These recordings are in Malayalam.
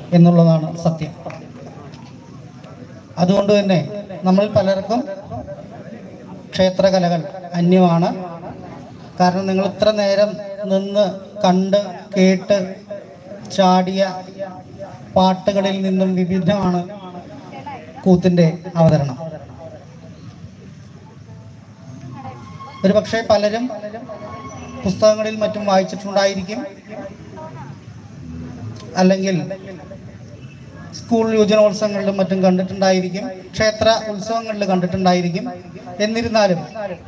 എന്നുള്ളതാണ് സത്യം അതുകൊണ്ട് തന്നെ നമ്മൾ പലർക്കും ക്ഷേത്രകലകൾ അന്യമാണ് കാരണം നിങ്ങൾ ഇത്ര നേരം നിന്ന് കണ്ട് കേട്ട് ചാടിയ പാട്ടുകളിൽ നിന്നും വിവിധമാണ് കൂത്തിൻ്റെ അവതരണം ഒരു പക്ഷേ പലരും പുസ്തകങ്ങളിൽ മറ്റും വായിച്ചിട്ടുണ്ടായിരിക്കും അല്ലെങ്കിൽ സ്കൂൾ യുവജനോത്സവങ്ങളിലും മറ്റും കണ്ടിട്ടുണ്ടായിരിക്കും ക്ഷേത്ര ഉത്സവങ്ങളിൽ കണ്ടിട്ടുണ്ടായിരിക്കും എന്നിരുന്നാലും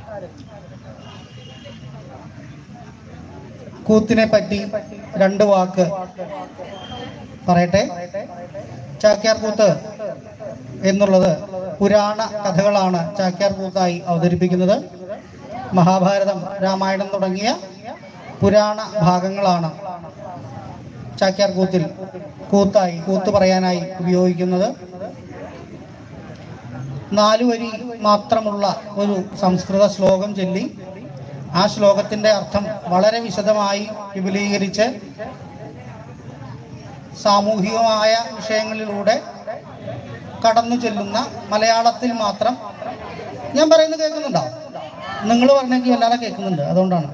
കൂത്തിനെ പറ്റി രണ്ട് വാക്ക് പറയട്ടെ ചാക്യാർ കൂത്ത് എന്നുള്ളത് പുരാണ കഥകളാണ് ചാക്യാർ കൂത്തായി അവതരിപ്പിക്കുന്നത് മഹാഭാരതം രാമായണം തുടങ്ങിയ പുരാണ ഭാഗങ്ങളാണ് ചാക്യാർ കൂത്തിൽ കൂത്തായി കൂത്ത് പറയാനായി ഉപയോഗിക്കുന്നത് നാലു വരി മാത്രമുള്ള ഒരു സംസ്കൃത ശ്ലോകം ചൊല്ലി ആ ശ്ലോകത്തിന്റെ അർത്ഥം വളരെ വിശദമായി വിപുലീകരിച്ച് സാമൂഹികമായ വിഷയങ്ങളിലൂടെ കടന്നു ചെല്ലുന്ന മലയാളത്തിൽ മാത്രം ഞാൻ പറയുന്നത് കേൾക്കുന്നുണ്ടോ നിങ്ങൾ പറഞ്ഞെങ്കിൽ വല്ലാതെ കേൾക്കുന്നുണ്ട് അതുകൊണ്ടാണ്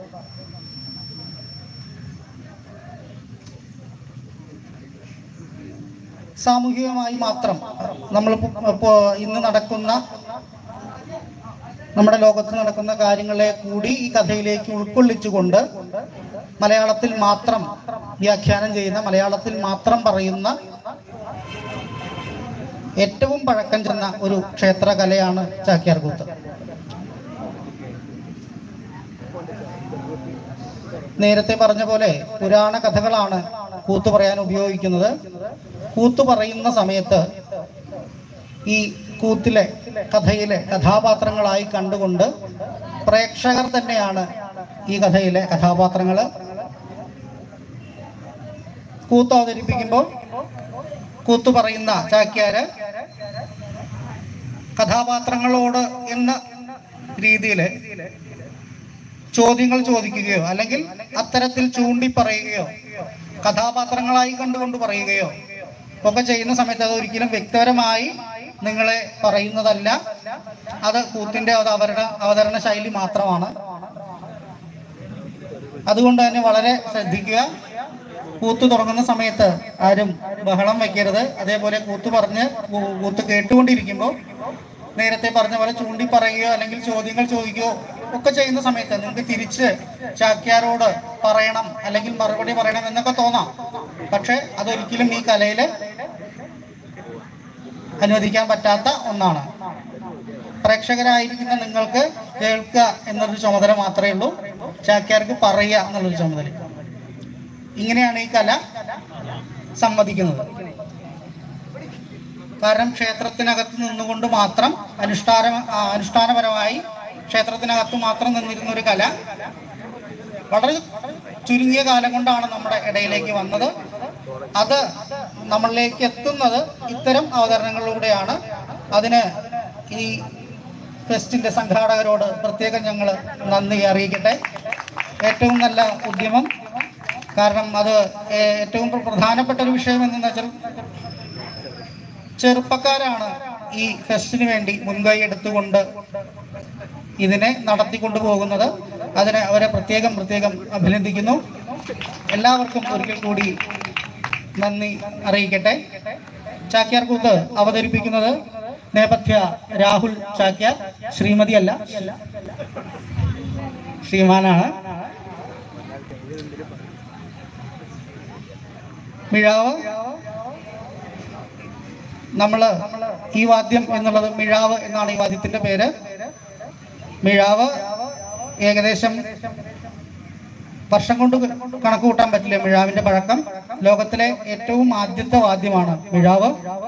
സാമൂഹികമായി മാത്രം നമ്മൾ ഇപ്പോൾ ഇന്ന് നടക്കുന്ന നമ്മുടെ ലോകത്ത് നടക്കുന്ന കാര്യങ്ങളെ കൂടി ഈ കഥയിലേക്ക് ഉൾക്കൊള്ളിച്ചുകൊണ്ട് മലയാളത്തിൽ മാത്രം വ്യാഖ്യാനം ചെയ്യുന്ന മലയാളത്തിൽ മാത്രം പറയുന്ന ഏറ്റവും പഴക്കം ചെന്ന ഒരു ക്ഷേത്രകലയാണ് ചാക്യാർകൂത്ത് നേരത്തെ പറഞ്ഞ പോലെ പുരാണ കഥകളാണ് കൂത്ത് പറയാൻ ഉപയോഗിക്കുന്നത് കൂത്ത് പറയുന്ന സമയത്ത് ഈ കൂത്തിലെ കഥയിലെ കഥാപാത്രങ്ങളായി കണ്ടുകൊണ്ട് പ്രേക്ഷകർ തന്നെയാണ് ഈ കഥയിലെ കഥാപാത്രങ്ങൾ കൂത്ത് അവതരിപ്പിക്കുമ്പോൾ കൂത്ത് പറയുന്ന ചാക്യാര് കഥാപാത്രങ്ങളോട് എന്ന രീതിയിൽ ചോദ്യങ്ങൾ ചോദിക്കുകയോ അല്ലെങ്കിൽ അത്തരത്തിൽ ചൂണ്ടി പറയുകയോ കഥാപാത്രങ്ങളായി കണ്ടുകൊണ്ട് പറയുകയോ ഒക്കെ ചെയ്യുന്ന സമയത്ത് അത് ഒരിക്കലും വ്യക്തിപരമായി നിങ്ങളെ പറയുന്നതല്ല അത് കൂത്തിന്റെ ഒരു അവതരണ അവതരണ ശൈലി മാത്രമാണ് അതുകൊണ്ട് തന്നെ വളരെ ശ്രദ്ധിക്കുക കൂത്ത് തുടങ്ങുന്ന സമയത്ത് ആരും ബഹളം വെക്കരുത് അതേപോലെ കൂത്ത് പറഞ്ഞ് കൂ- കൂത്ത് കേട്ടുകൊണ്ടിരിക്കുമ്പോൾ നേരത്തെ പറഞ്ഞ പോലെ ചൂണ്ടി പറയുകയോ അല്ലെങ്കിൽ ചോദ്യങ്ങൾ ചോദിക്കുകയോ ഒക്കെ ചെയ്യുന്ന സമയത്ത് നിങ്ങൾക്ക് തിരിച്ച് ചാക്യാരോട് പറയണം അല്ലെങ്കിൽ മറുപടി പറയണം എന്നൊക്കെ തോന്നാം പക്ഷെ അതൊരിക്കലും ഈ കലയിൽ അനുവദിക്കാൻ പറ്റാത്ത ഒന്നാണ് പ്രേക്ഷകരായിരിക്കുന്ന നിങ്ങൾക്ക് കേൾക്കുക എന്നൊരു ചുമതല മാത്രമേ ഉള്ളൂ ചാക്യാർക്ക് പറയുക എന്നുള്ളൊരു ചുമതല ഇങ്ങനെയാണ് ഈ കല സമ്മതിക്കുന്നത് കാരണം ക്ഷേത്രത്തിനകത്ത് നിന്നുകൊണ്ട് മാത്രം അനുഷ്ഠാന ആ, അനുഷ്ഠാനപരമായി ക്ഷേത്രത്തിനകത്ത് മാത്രം നിന്നിരുന്ന ഒരു കല വളരെ ചുരുങ്ങിയ കാലം കൊണ്ടാണ് നമ്മുടെ ഇടയിലേക്ക് വന്നത് അത് നമ്മളിലേക്ക് എത്തുന്നത് ഇത്തരം അവതരണങ്ങളിലൂടെയാണ് അതിന് ഈ ഫെസ്റ്റിന്റെ സംഘാടകരോട് പ്രത്യേകം ഞങ്ങൾ നന്ദി അറിയിക്കട്ടെ ഏറ്റവും നല്ല ഉദ്യമം കാരണം അത് ഏ- ഏറ്റവും പ്ര- പ്രധാനപ്പെട്ട ഒരു വിഷയം എന്തെന്ന് വെച്ചാൽ ചെറുപ്പക്കാരാണ് ഈ ഫെസ്റ്റിന് വേണ്ടി മുൻകൈ എടുത്തുകൊണ്ട് ഇതിനെ നടത്തിക്കൊണ്ടു പോകുന്നത് അതിന് അവരെ പ്രത്യേകം പ്രത്യേകം അഭിനന്ദിക്കുന്നു എല്ലാവർക്കും ഒരിക്കൽ കൂടി നന്ദി അറിയിക്കട്ടെ ചാക്യാർ കൂത്ത് അവതരിപ്പിക്കുന്നത് നേപഥ്യ രാഹുൽ ചാക്യാർ ശ്രീമതി അല്ല ശ്രീമാനാണ് മിഴാവ് നമ്മള് ഈ വാദ്യം എന്നുള്ളത് മിഴാവ് എന്നാണ് ഈ വാദ്യത്തിന്റെ പേര് മിഴാവ് ഏകദേശം വർഷം കൊണ്ട് കണക്ക് കൂട്ടാൻ പറ്റില്ല മിഴാവിന്റെ പഴക്കം ലോകത്തിലെ ഏറ്റവും ആദ്യത്തെ വാദ്യമാണ് മിഴാവ്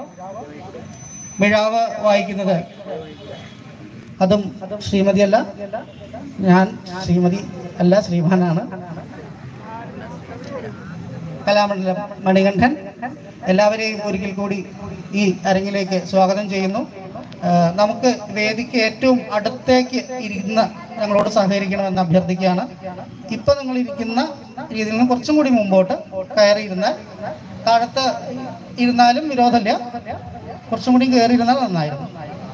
മിഴാവ് വായിക്കുന്നത് അതും ശ്രീമതി അല്ല ഞാൻ ശ്രീമതി അല്ല ശ്രീമാനാണ് കലാമണ്ഡലം മണികണ്ഠൻ എല്ലാവരെയും ഒരിക്കൽ കൂടി ഈ അരങ്ങിലേക്ക് സ്വാഗതം ചെയ്യുന്നു ആ, നമുക്ക് വേദിക്ക് ഏറ്റവും അടുത്തേക്ക് ഇരുന്ന ഞങ്ങളോട് സഹകരിക്കണമെന്ന് അഭ്യർത്ഥിക്കുകയാണ് ഇപ്പൊ നിങ്ങൾ ഇരിക്കുന്ന രീതിയിൽ നിന്ന് കുറച്ചും കൂടി മുമ്പോട്ട് കയറിയിരുന്നാൽ താഴത്ത് ഇരുന്നാലും വിരോധമില്ല കുറച്ചും കൂടി കയറി ഇരുന്നാൽ നന്നായിരുന്നു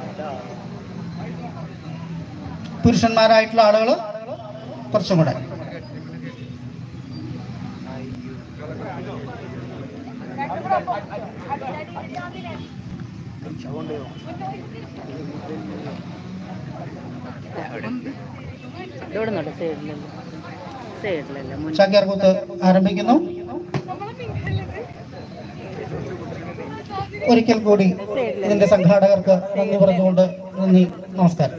പുരുഷന്മാരായിട്ടുള്ള ആളുകൾ കുറച്ചും കൂടെ ഇവിടെ നോട്ടെ സൈഡിലല്ല സൈഡിലല്ല മുൻ ചാക്യാർകൂത്ത് ആരംഭിക്കുന്നു ഒരിക്കൽ കൂടി ഇതിന്റെ സംഘാടകർക്ക് നന്ദി പറഞ്ഞുകൊണ്ട് നന്ദി നമസ്കാരം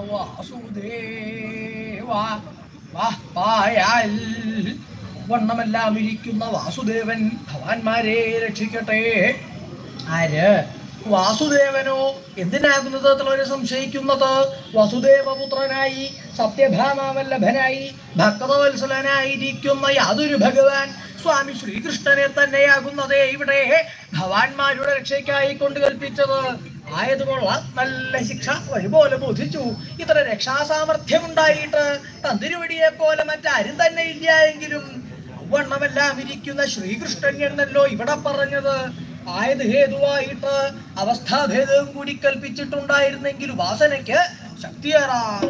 വാസുദേവ വാ പായാൽ വണ്ണമെല്ലാം ഇരിക്കുന്ന വാസുദേവൻ ഭവാന്മാരെ രക്ഷിക്കട്ടെ ആര് വാസുദേവനോ എന്തിനാകുന്നത് എന്നുള്ളവരെ സംശയിക്കുന്നത് വസുദേവപുത്രനായി സത്യഭാമാവല്ലഭനായി ഭക്തവത്സലനായിരിക്കുന്ന യാതൊരു ഭഗവാൻ സ്വാമി ശ്രീകൃഷ്ണനെ തന്നെയാകുന്നതേ ഇവിടെ ഭവാന്മാരുടെ രക്ഷയ്ക്കായി കൊണ്ട് കൽപ്പിച്ചത് ആയതുകൊള്ളാം നല്ല ശിക്ഷ വഴിപോലെ ബോധിച്ചു ഇത്ര രക്ഷാസാമർഥ്യമുണ്ടായിട്ട് തന്തിരുവടിയെ പോലെ മറ്റാരും തന്നെ ഇല്ല എങ്കിലും വണ്ണമെല്ലാം ഇരിക്കുന്ന ശ്രീകൃഷ്ണൻ എന്നല്ലോ ഇവിടെ പറഞ്ഞത് ആയത് ഹേതുവായിട്ട് അവസ്ഥാഭേദവും കൂടി കൽപ്പിച്ചിട്ടുണ്ടായിരുന്നെങ്കിൽ ഉപാസനയ്ക്ക് ശക്തിയേറാൻ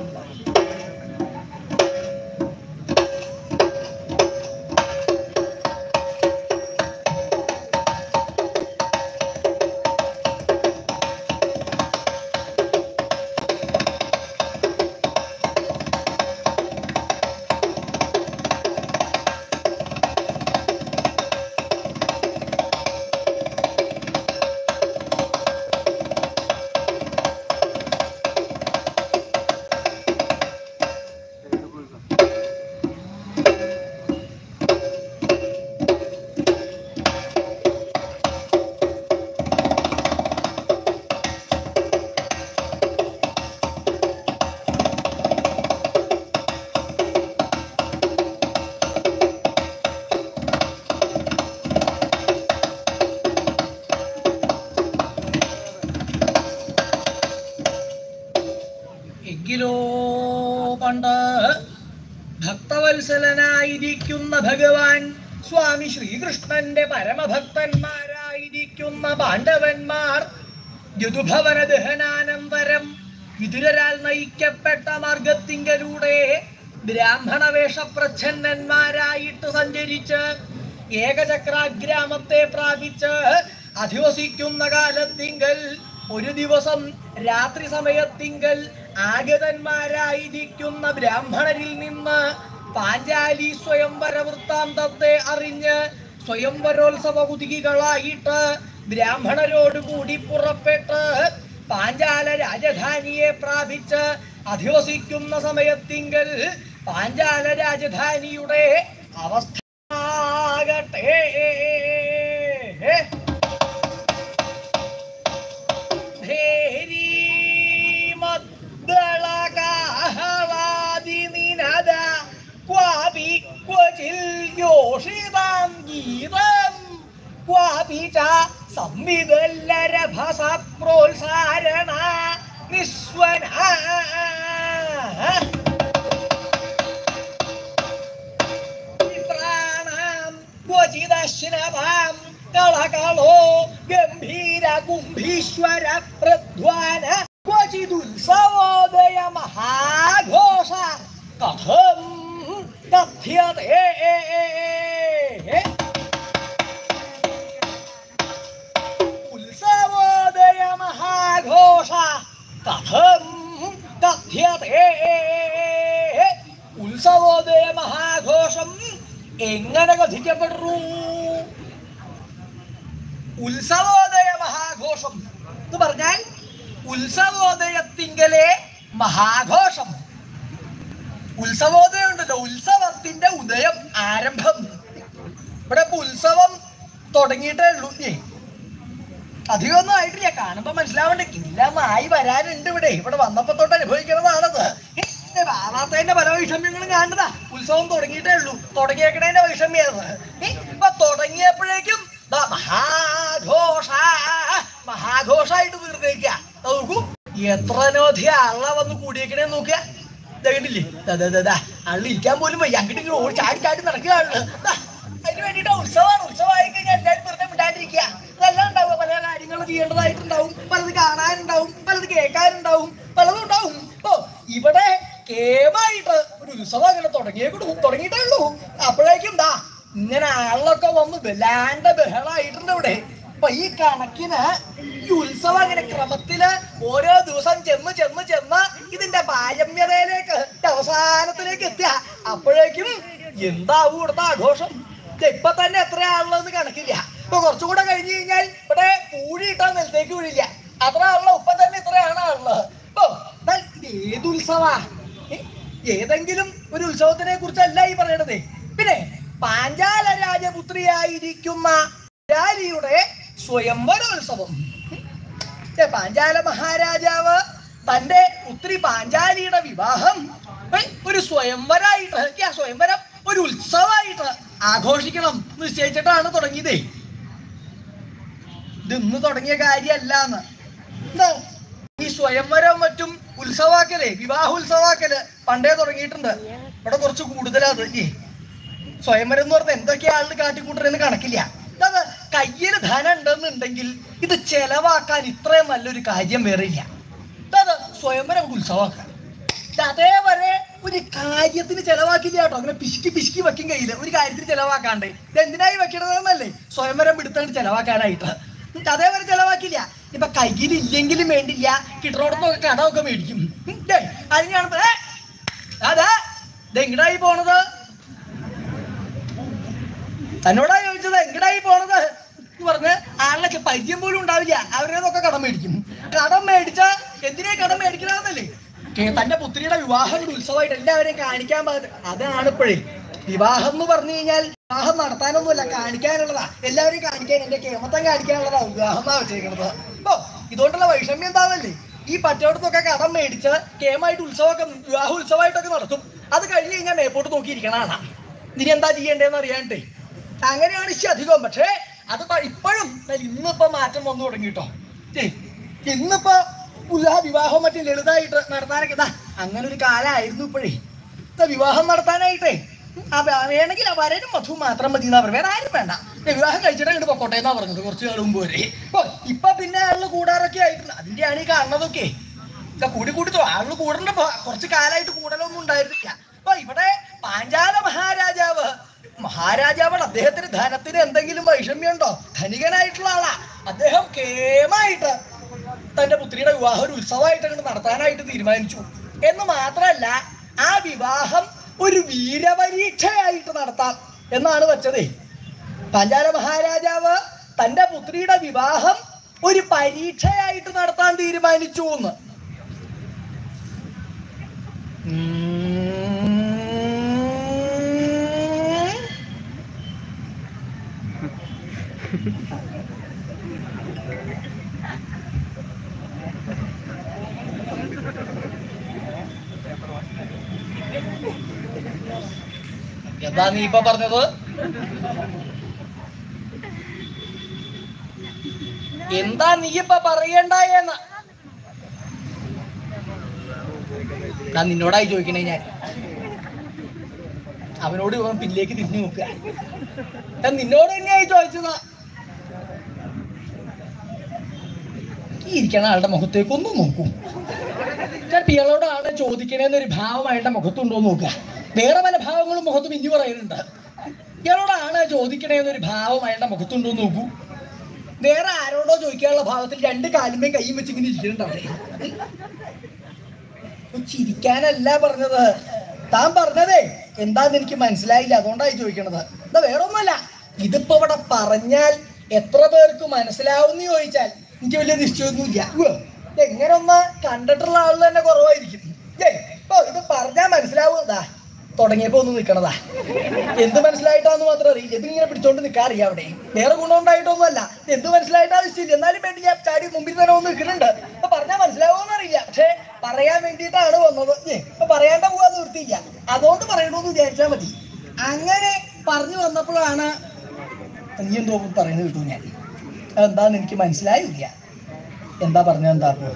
എങ്കിലോ പണ്ട് ഭക്തവത്സലനായിരിക്കുന്ന ഭഗവാൻ സ്വാമി ശ്രീകൃഷ്ണന്റെ പരമഭക്തന്മാരായിരിക്കുന്ന പാണ്ഡവന്മാർ യദുഭവന ദഹനാനന്തരം വിതുരരാൽ നയിക്കപ്പെട്ട മാർഗത്തിങ്കലൂടെ ബ്രാഹ്മണ വേഷപ്രച്ഛന്നന്മാരായിട്ട് സഞ്ചരിച്ച് ഏകചക്രാഗ്രാമത്തെ പ്രാപിച്ച് അധിവസിക്കുന്ന കാലത്തിങ്കൽ ഒരു ദിവസം രാത്രി സമയത്തിങ്കൽ ആഗതന്മാരായിരിക്കുന്ന ബ്രാഹ്മണരിൽ നിന്ന് പാഞ്ചാലി സ്വയംവര വൃത്താന്തത്തെ അറിഞ്ഞ് സ്വയംവരോത്സവ കുതികികളായിട്ട് ബ്രാഹ്മണരോട് കൂടി പുറപ്പെട്ട് പാഞ്ചാല രാജധാനിയെ പ്രാപിച്ച് അധിവസിക്കുന്ന സമയത്തിങ്കൽ പാഞ്ചാല രാജധാനിയുടെ അവസ്ഥ ആകട്ടെ ധേരീമദ്ദളകാഹളാദിനിനദ ക്വാപി ക്വചിൽ യോഷിതാം ഗീതം ക്വാപി ച സംവിദല്ലരഭസ പ്രോത്സാരണ നിസ്വന പ്രാണാം ക്വചിദശ്നവാം കളകളോ ഗംഭീര കുംഭീശ്വര പ്രധ്വാന ക്വചിദുത്സവോദയ മഹാഘോഷ കഥം കഥ്യതേ ഉത്സവോദയ മഹാഘോഷ കഥം കഥ്യതേ ഉത്സവോദയ മഹാഘോഷം എങ്ങനെ കഥിക്കപ്പെടുന്നു ഉത്സവോദയ മഹാഘോഷം എന്ന് പറഞ്ഞാൽ ഉത്സവോദയത്തിങ്കലെ മഹാഘോഷം ഉത്സവോദയം ഉണ്ടല്ലോ ഉത്സവത്തിന്റെ ഉദയം ആരംഭം ഇവിടെ ഇപ്പൊ ഉത്സവം തുടങ്ങിയിട്ടേ ഉള്ളൂ ഏ അധികമൊന്നും ആയിട്ടില്ല കാണുമ്പോ മനസ്സിലാവണ്ടേ ഇല്ലാമായി വരാനുണ്ട് ഇവിടെ ഇവിടെ വന്നപ്പോ തൊട്ട് അനുഭവിക്കുന്നതാണത് വാറാത്തതിന്റെ പല വൈഷമ്യങ്ങളും കാണുന്നതാ ഉത്സവം തുടങ്ങിയിട്ടേ ഉള്ളൂ തുടങ്ങിയേക്കണേന്റെ വൈഷമ്യത് ഇപ്പൊ തുടങ്ങിയപ്പോഴേക്കും ദാ മഹാഘോഷ മഹാഘോഷായിട്ട് തീർന്നേക്ക നോക്കൂ എത്ര നോധി അള്ള വന്ന് കൂടിയേക്കണേ നോക്കുക കണ്ടില്ലേ അള്ള ഇരിക്കാൻ പോലും വയ്യ അങ്ങോട്ട് ഇങ്ങനെ ഓടി ചാടി ചാടി നടക്കുകയാണ് ദാ, അതിന് വേണ്ടിട്ട് ഉത്സവമാണ് ഉത്സവമായി കഴിഞ്ഞാൽ എല്ലാവരും വെറുതെ വിടാണ്ടിരിക്കുക ഇതെല്ലാം ഉണ്ടാവും പല കാര്യങ്ങൾ ചെയ്യേണ്ടതായിട്ടുണ്ടാവും പലത് കാണാനുണ്ടാവും പലത് കേൾക്കാനുണ്ടാവും പലതും ഉണ്ടാവും ഓ ഇവിടെ കേമായിട്ട് ഒരു ഉത്സവം അങ്ങനെ തുടങ്ങിയേ തുടങ്ങിയിട്ടേ ഉള്ളൂ അപ്പോഴേക്കും ദാ ഇങ്ങനെ ആളൊക്കെ വന്ന് വല്ലാണ്ട് ബഹളായിട്ടുണ്ട് ഇവിടെ അപ്പൊ ഈ കണക്കിന് ഈ ഉത്സവം അങ്ങനെ ക്രമത്തില് ഓരോ ദിവസം ചെന്ന് ചെന്ന് ചെന്ന് ഇതിന്റെ പാരമ്യതയിലേക്ക് അവസാനത്തിലേക്ക് എത്തിയ അപ്പോഴേക്കും എന്താവും ഇവിടുത്തെ ആഘോഷം ഇത് ഇപ്പൊ തന്നെ എത്ര ആളുള്ളതെന്ന് കണക്കില്ല ഇപ്പൊ കുറച്ചുകൂടെ കഴിഞ്ഞു കഴിഞ്ഞാൽ ഇവിടെ പൂഴി ഇട്ടാൽ നിലത്തേക്ക് വീഴില്ല അത്ര ആളുള്ള ഇപ്പൊ തന്നെ ഇത്രയാണ് ആളുള്ളത് ഇപ്പൊ എന്നാൽ ഇത് ഏത് ഉത്സവം ഉത്സവ ഏതെങ്കിലും ഒരു ഉത്സവത്തിനെ കുറിച്ചല്ല ഈ പറയണത് പിന്നെ പാഞ്ചാല രാജപുത്രിയായിരിക്കുന്ന രാലിയുടെ സ്വയംവരോത്സവം ഏ, പാഞ്ചാല മഹാരാജാവ് തന്റെ പുത്രി പാഞ്ചാലിയുടെ വിവാഹം ഏ, ഒരു സ്വയംവരായിട്ട് ആ സ്വയംവരം ഒരു ഉത്സവമായിട്ട് ആഘോഷിക്കണം എന്ന് നിശ്ചയിച്ചിട്ടാണ് തുടങ്ങിയതേ ഇത് ഇന്ന് തുടങ്ങിയ കാര്യമല്ല എന്ന് എന്താ ഈ സ്വയംവരം മറ്റും ഉത്സവാക്കലേ വിവാഹ ഉത്സവാക്കല് പണ്ടേ തുടങ്ങിയിട്ടുണ്ട് ഇവിടെ കുറച്ച് കൂടുതലാ അത് ഇല്ലേ സ്വയംവരം എന്ന് പറഞ്ഞാൽ എന്തൊക്കെയാ ആളുകൾ കാട്ടിക്കൂട്ടരെന്ന് കണക്കില്ല അത് കയ്യിൽ ധനം ഉണ്ടെന്നുണ്ടെങ്കിൽ ഇത് ചെലവാക്കാൻ ഇത്രയും നല്ലൊരു കാര്യം വേറെ ഇല്ല അത് സ്വയംവരം നമുക്ക് ഉത്സവമാക്കാം ഇത് അതേവരെ ഒരു കാര്യത്തിന് ചെലവാക്കില്ല കേട്ടോ അങ്ങനെ പിശുക്കി പിശുക്കി വെക്കും കയ്യില് ഒരു കാര്യത്തിന് ചെലവാക്കാണ്ട് ഇത് എന്തിനായി വെക്കണതെന്നല്ലേ സ്വയംവരം എടുത്തോണ്ട് ചെലവാക്കാനായിട്ട് എന്നിട്ട് അതേവരെ ചെലവാക്കില്ല ഇപ്പൊ കയ്യിലില്ലെങ്കിലും വേണ്ടില്ല കിട്ടണോടത്തൊക്കെ കടമൊക്കെ മേടിക്കും ഉം, ദേ, അതിനാണ് ഇപ്പൊ, ഏ, അതാ ഇത് എങ്ങടായി പോണത് തന്നോടാ ചോദിച്ചത് എങ്ങടായി പോണത് എന്ന് പറഞ്ഞ് ആളിനൊക്കെ പരിചയം പോലും ഉണ്ടാവില്ല അവരേതൊക്കെ കടം മേടിക്കും കടം മേടിച്ച എന്തിനാ കടം മേടിക്കണമെന്നല്ലേ കേ- തന്റെ പുത്രിയുടെ വിവാഹം ഒരു ഉത്സവമായിട്ട് എല്ലാവരെയും കാണിക്കാൻ പാകത്ത് അതാണ് ഇപ്പോഴേ വിവാഹം എന്ന് പറഞ്ഞു കഴിഞ്ഞാൽ വിവാഹം നടത്താനൊന്നുമല്ല കാണിക്കാനുള്ളതാ എല്ലാവരെയും കാണിക്കാൻ എന്റെ കേമത്തം കാണിക്കാനുള്ളതാ വിവാഹം എന്നാ വെച്ചേക്കണത് ഓ ഇതുകൊണ്ടുള്ള വൈഷമ്യം എന്താണല്ലേ ഈ പറ്റോടത്തൊക്കെ കടം മേടിച്ച് കേമായിട്ട് ഉത്സവമൊക്കെ വിവാഹ ഉത്സവമായിട്ടൊക്കെ നടത്തും അത് കഴിഞ്ഞ് കഴിഞ്ഞാൽ മേപ്പോട്ട് നോക്കിയിരിക്കണതാണ് ഇനി എന്താ ചെയ്യേണ്ടതെന്ന് അറിയാണ്ടേ അങ്ങനെയാണ് ഇഷ്ടം അധികം പക്ഷേ അത് പ- ഇപ്പോഴും ദാ ഇന്നിപ്പോ മാറ്റം വന്നു തുടങ്ങി കേട്ടോ ഏയ്, ഇന്നിപ്പോ ഉല്ലാ വിവാഹം മറ്റും ലളിതമായിട്ട് നടത്താനൊക്കെ ഇതാ അങ്ങനെ ഒരു കാലമായിരുന്നു ഇപ്പോഴേ ഇതാ വിവാഹം നടത്താനായിട്ടേ ആ വ- വേണമെങ്കിൽ ആ വരനും മധു മാത്രം മതി എന്നാ പറയുന്നത് വേറെ ആരും വേണ്ട ദേ വിവാഹം കഴിച്ചിട്ട് അങ്ങോട്ട് പൊക്കോട്ടെ എന്നാ പറഞ്ഞത് കുറച്ച് കാലം മുമ്പ് വരെ ഓ ഇപ്പൊ പിന്നെ ആളുകൾ കൂടാറൊക്കെ ആയിട്ടുണ്ട് അതിന്റെയാണ് ഈ കാണുന്നതൊക്കെ ഇതാ കൂടി കൂടി തൊ- ആളുകൾ കൂടണ്ട പ- കുറച്ച് കാലമായിട്ട് കൂടലൊന്നും ഉണ്ടായിരുന്നില്ല അപ്പൊ ഇവിടെ പാഞ്ചാല മഹാരാജാവ് മഹാരാജാവാണ് അദ്ദേഹത്തിന് ധനത്തിന് എന്തെങ്കിലും വൈഷമ്യം ഉണ്ടോ ധനികനായിട്ടുള്ള ആളാ അദ്ദേഹം കേമായിട്ട് തന്റെ പുത്രിയുടെ വിവാഹം ഒരു ഉത്സവമായിട്ട് അങ്ങോട്ട് നടത്താനായിട്ട് തീരുമാനിച്ചു എന്ന് മാത്രമല്ല ആ വിവാഹം ഒരു വീരപരീക്ഷയായിട്ട് നടത്താം എന്നാണ് വെച്ചതേ പാഞ്ചാല മഹാരാജാവ് തന്റെ പുത്രിയുടെ വിവാഹം ഒരു പരീക്ഷയായിട്ട് നടത്താൻ തീരുമാനിച്ചു എന്ന് ഉം. എന്താ നീ ഇപ്പൊ പറഞ്ഞത് എന്താ നീ ഇപ്പൊ പറയണ്ടായെന്ന് ഞാൻ നിന്നോടായി ചോദിക്കണേ ഞാൻ അവനോട് ഇവൻ പിന്നിലേക്ക് തിരിഞ്ഞു നോക്കുക ഞാൻ നിന്നോട് തന്നെയായി ചോദിച്ചത് ഈ ഇരിക്കണ ആളുടെ മുഖത്തേക്ക് ഒന്ന് നോക്കൂ ഞാൻ ഇയാളോട് ആളെ ചോദിക്കണേന്നൊരു ഭാവം അയാളുടെ മുഖത്തുണ്ടോ എന്ന് നോക്കുക വേറെ പല ഭാവങ്ങളും മുഖത്ത് മിഞ്ഞു പറയുന്നുണ്ട് ഇയാളോട് ആളെ ചോദിക്കണേന്നൊരു ഭാവം അയാളുടെ മുഖത്തുണ്ടോ എന്ന് നോക്കൂ വേറെ ആരോടോ ചോദിക്കാനുള്ള ഭാവത്തിൽ രണ്ട് കാലുമേ കൈയും വെച്ച് ഇങ്ങനെ ഇരിക്കുന്നുണ്ട് അവിടെ ഇപ്പൊ ചിരിക്കാനല്ല പറഞ്ഞത് താൻ പറഞ്ഞതേ എന്താന്ന് എനിക്ക് മനസ്സിലായില്ല അതുകൊണ്ടായി ചോദിക്കണത് എന്താ വേറെ ഒന്നുമല്ല ഇതിപ്പോ ഇവിടെ പറഞ്ഞാൽ എത്ര പേർക്ക് മനസ്സിലാവും ചോദിച്ചാൽ എനിക്ക് വലിയ നിശ്ചയമൊന്നുമില്ല ഉവ്വ്. ഇത് എങ്ങനെ ഒന്ന് കണ്ടിട്ടുള്ള ആള് തന്നെ കുറവായിരിക്കും ഏ ഇപ്പൊ ഇത് പറഞ്ഞാൽ മനസ്സിലാവുന്നതാ തുടങ്ങിയപ്പോ ഒന്ന് നിക്കണതാ എന്ത് മനസ്സിലായിട്ടാന്ന് മാത്രം അറിയില്ല ഇതിങ്ങനെ പിടിച്ചോണ്ട് നിൽക്കാൻ അറിയാം അവിടെ വേറെ ഗുണമുണ്ടായിട്ടൊന്നുമല്ല ഇത് എന്ത് മനസ്സിലായിട്ടാ നിശ്ചയില്ല എന്നാലും വേണ്ടി ഞാൻ ചാടി മുമ്പിൽ തന്നെ ഒന്ന് നിൽക്കുന്നുണ്ട് അപ്പൊ പറഞ്ഞാൽ മനസ്സിലാവുമെന്ന് അറിയില്ല പക്ഷേ പറയാൻ വേണ്ടിയിട്ടാണ് വന്നത് ഏ ഇപ്പൊ പറയാണ്ട പോവാൻ നിർത്തിയില്ല അതുകൊണ്ട് പറയണമെന്ന് വിചാരിച്ചാൽ മതി അങ്ങനെ പറഞ്ഞു വന്നപ്പോഴാണ് നീ എന്തോ പറയുന്നത് കിട്ടും ഞാൻ അതെന്താന്ന് എനിക്ക് മനസ്സിലായില്ല എന്താ പറഞ്ഞത് എന്താ അപ്പൊ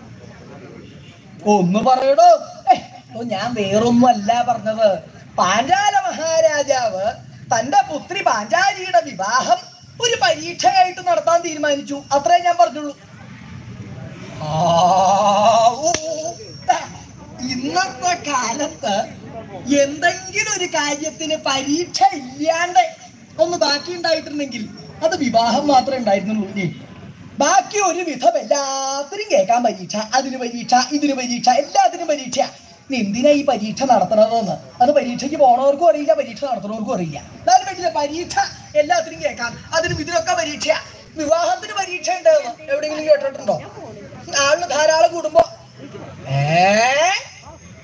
ഒന്ന് പറയടോ ഏയ്, ഓ ഞാൻ വേറൊന്നും അല്ല പറഞ്ഞത് പാഞ്ചാല മഹാരാജാവ് തന്റെ പുത്രി പാഞ്ചാലിയുടെ വിവാഹം ഒരു പരീക്ഷയായിട്ട് നടത്താൻ തീരുമാനിച്ചു അത്രേ ഞാൻ പറഞ്ഞുള്ളൂ ആ, ഓ, ദാ, ഇന്നത്തെ കാലത്ത് എന്തെങ്കിലും ഒരു കാര്യത്തിന് പരീക്ഷ ഇല്ലാണ്ട് ഒന്ന് ബാക്കി ഉണ്ടായിട്ടുണ്ടെങ്കിൽ അത് വിവാഹം മാത്രമേ ഉണ്ടായിരുന്നുള്ളൂ ഇല്ലേ? ബാക്കി ഒരു വിധം എല്ലാത്തിനും കേൾക്കാൻ പരീക്ഷ അതിന് പരീക്ഷ ഇതിന് പരീക്ഷ എല്ലാത്തിനും പരീക്ഷ ഇനി എന്തിനാ ഈ പരീക്ഷ നടത്തണതെന്ന് അത് പരീക്ഷയ്ക്ക് പോണവർക്കും അറിയില്ല പരീക്ഷ നടത്തുന്നവർക്കും അറിയില്ല എന്നാലും പറ്റില്ല പരീക്ഷ എല്ലാത്തിനും കേൾക്കാം അതിനും ഇതിനൊക്കെ പരീക്ഷ വിവാഹത്തിന് പരീക്ഷ ഉണ്ടെന്ന് എവിടെയെങ്കിലും കേട്ടിട്ടുണ്ടോ ആളിന് ധാരാളം കൂടുമ്പോ ഏ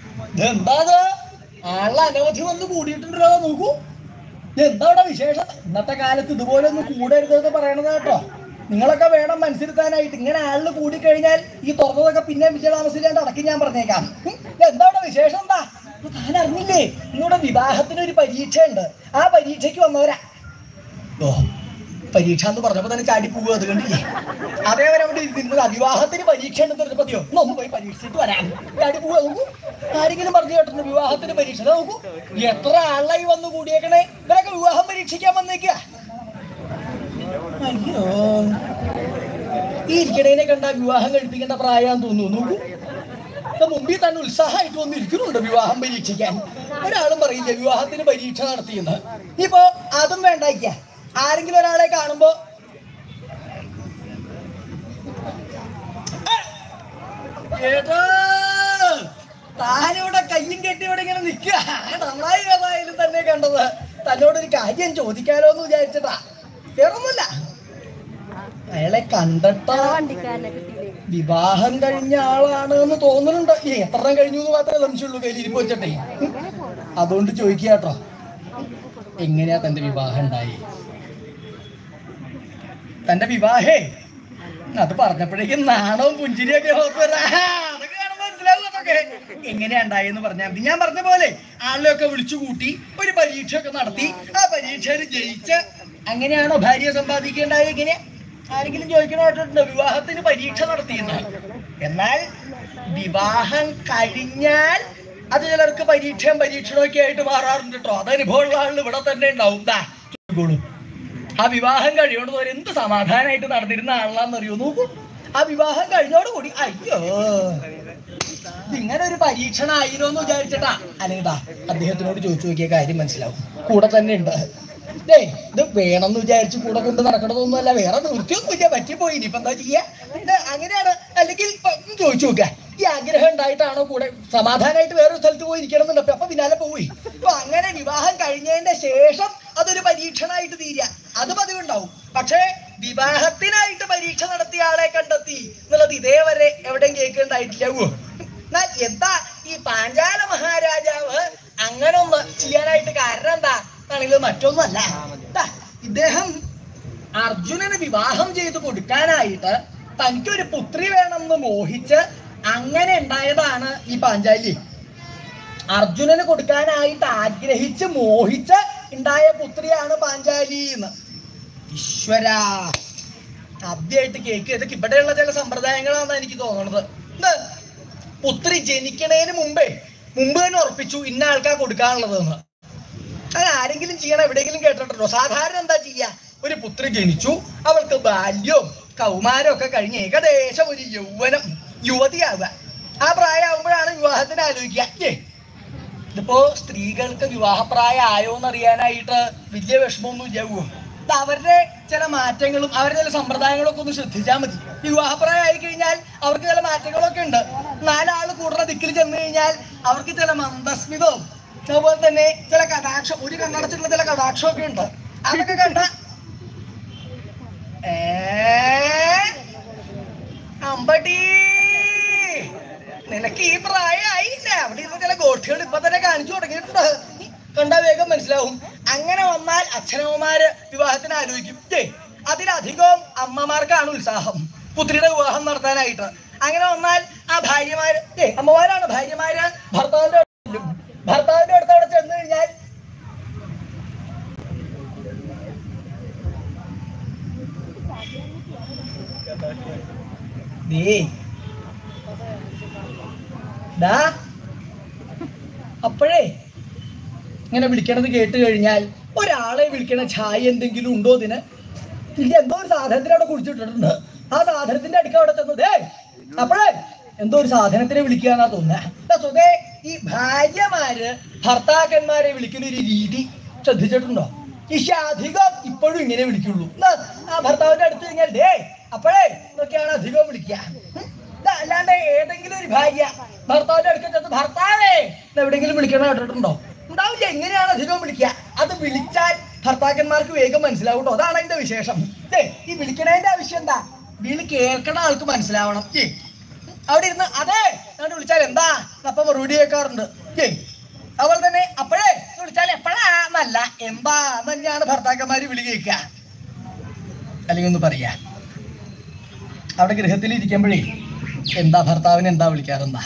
എന്താ ആളെ അനവധി വന്ന് കൂടിയിട്ടുണ്ടോ നോക്കൂ എന്താ അവിടെ വിശേഷം ഇന്നത്തെ കാലത്ത് ഇതുപോലെ ഒന്നും കൂടരുതെന്ന് പറയണത് കേട്ടോ നിങ്ങളൊക്കെ വേണം മനസ്സിരുത്താനായിട്ട് ഇങ്ങനെ ആളിൽ കൂടിക്കഴിഞ്ഞാൽ ഈ തുറന്നതൊക്കെ പിന്നെ വിജയതാമസില്ലാണ്ട് അടക്കി ഞാൻ പറഞ്ഞേക്കാം ഉം, എന്താ അവിടെ വിശേഷം എന്താ ഇത് താൻ അറിഞ്ഞില്ലേ ഇന്നിവിടെ വിവാഹത്തിന് ഒരു പരീക്ഷ ഉണ്ട് ആ പരീക്ഷയ്ക്ക് വന്നവരാ ഓ പരീക്ഷ എന്ന് പറഞ്ഞപ്പോ തന്നെ ചാടി പോവുക അത് കണ്ടില്ലേ അതേവരെ അവിടെ ഇരുന്നത് വിവാഹത്തിന് പരീക്ഷ ഉണ്ടെന്ന് പറഞ്ഞപ്പോ മതിയോ "എന്നാ ഒന്ന് പോയി പരീക്ഷിച്ചിട്ട് വരാം ചാടി പോവുക നോക്കൂ ആരെങ്കിലും പറഞ്ഞു കേട്ടിട്ടുണ്ട് വിവാഹത്തിന് പരീക്ഷ ദാ നോക്കൂ എത്ര ആളായി വന്നു കൂടിയേക്കണേ ഇവരൊക്കെ വിവാഹം പരീക്ഷിക്കാൻ വന്നേക്കുക അയ്യോ ഈ ഇരിക്കണേനെ കണ്ട വിവാഹം കഴിപ്പിക്കേണ്ട പ്രായമാന്ന് തോന്നുന്നു നോക്കൂ ഇപ്പൊ മുമ്പിൽ തന്നെ ഉത്സാഹമായിട്ട് വന്ന് ഇരിക്കുന്നുണ്ട് വിവാഹം പരീക്ഷിക്കാൻ ഒരാളും പറയില്ല വിവാഹത്തിന് പരീക്ഷ നടത്തിയെന്ന് ഇനിയിപ്പോ അതും വേണ്ടായിക്ക ആരെങ്കിലും ഒരാളെ കാണുമ്പോ ഏട്ടോ താനിവിടെ കയ്യും കെട്ടി ഇവിടെ ഇങ്ങനെ നിൽക്കുക നന്നായി ഏതായാലും തന്നെ കണ്ടത് തന്നോടൊരു കാര്യം ചോദിക്കാലോ എന്ന് വിചാരിച്ചിട്ടാ വേറൊന്നുമില്ല അയാളെ കണ്ടിട്ടാ വണ്ടിക്കാരനെ കിട്ടിയില്ലേ വിവാഹം കഴിഞ്ഞ ആളാണ് എന്ന് തോന്നുന്നുണ്ട് ഏ എത്ര എണ്ണം കഴിഞ്ഞു എന്ന് മാത്രമേ സംശയമുള്ളൂ കയ്യിലിരിപ്പ് വെച്ചിട്ടേ അതുകൊണ്ട് ചോദിക്കുക കേട്ടോ എങ്ങനെയാ തന്റെ വിവാഹം ഉണ്ടായി തന്റെ വിവാഹേ അത് പറഞ്ഞപ്പോഴേക്കും നാണവും പുഞ്ചിരിയൊക്കെ ഓർത്ത് വരാ. അതൊക്കെ കാണുമ്പോ മനസ്സിലാവും അതൊക്കെ എങ്ങനെയാ ഉണ്ടായെന്ന് പറഞ്ഞാൽ മതി ഞാൻ പറഞ്ഞ പോലെ ആളിലൊക്കെ വിളിച്ചു കൂട്ടി ഒരു പരീക്ഷയൊക്കെ നടത്തി ആ പരീക്ഷയിൽ ജയിച്ച് അങ്ങനെയാണോ ഭാര്യ സമ്പാദിക്കേണ്ടത് എങ്ങനെ ആരെങ്കിലും ചോദിക്കണമായിട്ടുണ്ട് വിവാഹത്തിന് പരീക്ഷ നടത്തിയെന്ന് എന്നാൽ വിവാഹം കഴിഞ്ഞാൽ അത് ചിലർക്ക് പരീക്ഷയും പരീക്ഷണവും ഒക്കെ ആയിട്ട് മാറാറുണ്ട് കേട്ടോ അത് അനുഭവമുള്ള ആളിൽ ഇവിടെ തന്നെ ഉണ്ടാവും ദാ ചോദിക്കോളൂ ആ വിവാഹം കഴിയോട് എന്ത് സമാധാനമായിട്ട് നടന്നിരുന്ന ആളാന്നറിയോ നോക്കൂ ആ വിവാഹം കഴിഞ്ഞോടുകൂടി അയ്യോ ഇങ്ങനെ ഒരു പരീക്ഷണമായിരോ എന്ന് വിചാരിച്ചിട്ടാ അല്ലെങ്കിൽ ദാ അദ്ദേഹത്തിനോട് ചോദിച്ചു നോക്കിയ കാര്യം മനസ്സിലാവും കൂടെ തന്നെ ഉണ്ട് ദേ ഇത് വേണമെന്ന് വിചാരിച്ച് കൂടെ കൊണ്ട് നടക്കണതൊന്നുമല്ല വേറെ നിവൃത്തിയൊന്നുമില്ല പറ്റിപ്പോയി ഇനിയിപ്പോ എന്താ ചെയ്യാ ഇത് അങ്ങനെയാണ് അല്ലെങ്കിൽ ഇപ്പൊ ഒന്ന് ചോദിച്ചു നോക്കുക ഈ ആഗ്രഹം ഉണ്ടായിട്ടാണോ കൂടെ സമാധാനമായിട്ട് വേറൊരു സ്ഥലത്ത് പോയി ഇരിക്കണം എന്നുണ്ട് അപ്പൊ പിന്നാലെ പോയി അപ്പൊ അങ്ങനെ വിവാഹം കഴിഞ്ഞതിന്റെ ശേഷം അതൊരു പരീക്ഷണമായിട്ട് തീരുക അത് പതിവുണ്ടാവും പക്ഷേ വിവാഹത്തിനായിട്ട് പരീക്ഷ നടത്തിയ ആളെ കണ്ടെത്തി എന്നുള്ളത് ഇതേവരെ എവിടെയും കേൾക്കേണ്ടായിട്ടില്ല ഓ എന്നാൽ എന്താ ഈ പാഞ്ചാല മഹാരാജാവ് അങ്ങനെ ഒന്ന് ചെയ്യാനായിട്ട് കാരണം എന്താ ആണെങ്കിൽ മറ്റൊന്നുമല്ല ദാ, ഇദ്ദേഹം അർജുനന് വിവാഹം ചെയ്തു കൊടുക്കാനായിട്ട് തനിക്കൊരു പുത്രി വേണമെന്ന് മോഹിച്ച് അങ്ങനെ ഉണ്ടായതാണ് ഈ പാഞ്ചാലി അർജുനന് കൊടുക്കാനായിട്ട് ആഗ്രഹിച്ച് മോഹിച്ച് ഉണ്ടായ പുത്രിയാണ് പാഞ്ചാലി എന്ന് ഈശ്വര ആദ്യമായിട്ട് കേക്ക് ഇതൊക്കെ ഇവിടെയുള്ള ചില സമ്പ്രദായങ്ങളാണെന്ന് എനിക്ക് തോന്നുന്നത് എന്ത് പുത്രി ജനിക്കണേന് മുമ്പേ മുമ്പ് തന്നെ ഉറപ്പിച്ചു ഇന്ന ആൾക്കാ കൊടുക്കാനുള്ളതെന്ന് അത് ആരെങ്കിലും ചെയ്യണം എവിടെയെങ്കിലും കേട്ടിട്ടുണ്ടോ സാധാരണ എന്താ ചെയ്യാ ഒരു പുത്രി ജനിച്ചു അവൾക്ക് ബാല്യവും കൗമാരവും ഒക്കെ കഴിഞ്ഞ് ഏകദേശം ഒരു യൗവനം യുവതിയാവുക ആ പ്രായമാകുമ്പോഴാണ് വിവാഹത്തിന് ആലോചിക്കുക ഏ ഇതിപ്പോ സ്ത്രീകൾക്ക് വിവാഹപ്രായം ആയോ എന്ന് അറിയാനായിട്ട് വലിയ വിഷമമൊന്നും ഇല്ലാവോ ഇത് അവരുടെ ചില മാറ്റങ്ങളും അവരുടെ ചില സമ്പ്രദായങ്ങളും ഒക്കെ ഒന്ന് ശ്രദ്ധിച്ചാൽ മതി വിവാഹപ്രായം ആയി കഴിഞ്ഞാൽ അവർക്ക് ചില മാറ്റങ്ങളൊക്കെ ഉണ്ട് നാലാള് കൂടുന്ന ദിക്കിൽ ചെന്ന് കഴിഞ്ഞാൽ അവർക്ക് ചില മന്ദസ്മിതവും അതുപോലെ തന്നെ ചില കടാക്ഷം ഒരു കണ്ണടച്ചിട്ടുള്ള ചില കടാക്ഷമൊക്കെ ഉണ്ട് അതൊക്കെ കണ്ട ഏ അമ്പടി നിനക്ക് ഈ പ്രായമായില്ല അവിടെ ഇരുന്ന ചില ഗോഷ്ഠികൾ ഇപ്പൊ തന്നെ കാണിച്ചു തുടങ്ങിയിട്ടുണ്ട് കണ്ടാ വേഗം മനസ്സിലാവും അങ്ങനെ വന്നാൽ അച്ഛനമ്മമാര് വിവാഹത്തിന് ആലോചിക്കും ഏ അതിലധികം അമ്മമാർക്കാണ് ഉത്സാഹം പുത്രിയുടെ വിവാഹം നടത്താനായിട്ട് അങ്ങനെ വന്നാൽ ആ ഭാര്യമാര് ഏ അമ്മമാരാണ് ഭാര്യമാര് ഭർത്താവിന്റെ അടുത്ത് ചെല്ലും. ഭർത്താവിന്റെ അടുത്ത് അവിടെ ചെന്ന് കഴിഞ്ഞാൽ ദേ ദാ അപ്പോഴേ ഇങ്ങനെ വിളിക്കണത് കേട്ട് കഴിഞ്ഞാൽ ഒരാളെ വിളിക്കണ ചായ എന്തെങ്കിലും ഉണ്ടോ ഇതിന് ഇല്ല എന്തോ ഒരു സാധനത്തിന് അവിടെ കുടിച്ചിട്ടിട്ടുണ്ട് ആ സാധനത്തിന്റെ അടുക്ക അവിടെ ചെന്നത് അപ്പോഴേ എന്തോ ഒരു സാധനത്തിനെ വിളിക്കുകയെന്നാ തോന്നുന്നത് സ്വതേ ഈ ഭാര്യമാര് ഭർത്താക്കന്മാരെ വിളിക്കുന്ന ഒരു രീതി ശ്രദ്ധിച്ചിട്ടുണ്ടോ ഇഷ അധികം ഇപ്പോഴും ഇങ്ങനെ വിളിക്കുള്ളൂ എന്നാ, ആ ഭർത്താവിന്റെ അടുത്ത് കഴിഞ്ഞാൽ ദേ അപ്പോഴേ എന്നൊക്കെയാണ് അധികം വിളിക്കുക ഉം. ദാ, അല്ലാണ്ട് ഏതെങ്കിലും ഒരു ഭാര്യ ഭർത്താവിന്റെ അടുക്കൽ ചെന്ന് ഭർത്താവേ എന്ന് എവിടെയെങ്കിലും വിളിക്കണ കേട്ടിട്ടുണ്ടോ ഉണ്ടാവില്ല എങ്ങനെയാണ് അധികം വിളിക്കുക അത് വിളിച്ചാൽ ഭർത്താക്കന്മാർക്ക് വേഗം മനസ്സിലാവും കേട്ടോ അതാണ് അതിന്റെ വിശേഷം ദേ, ഈ വിളിക്കണതിന്റെ ആവശ്യം എന്താ വിളി കേൾക്കണ ആൾക്ക് മനസ്സിലാവണം ഏ അവിടെ ഇരുന്ന് അതെ എന്നിട്ട് വിളിച്ചാൽ എന്താ അപ്പൊ മറുപടി കേൾക്കാറുണ്ട് ഏയ് അതുപോലെ തന്നെ അപ്പോഴേ എന്ന് വിളിച്ചാൽ എപ്പോഴാ എന്നല്ല എന്താ എന്ന് തന്നെയാണ് ഭർത്താക്കന്മാര് വിളി കേൾക്കുക അല്ലെങ്കിൽ ഒന്ന് പറയാ അവിടെ ഗൃഹത്തിൽ ഇരിക്കുമ്പോഴേ എന്താ ഭർത്താവിന് എന്താ വിളിക്കാറെന്താ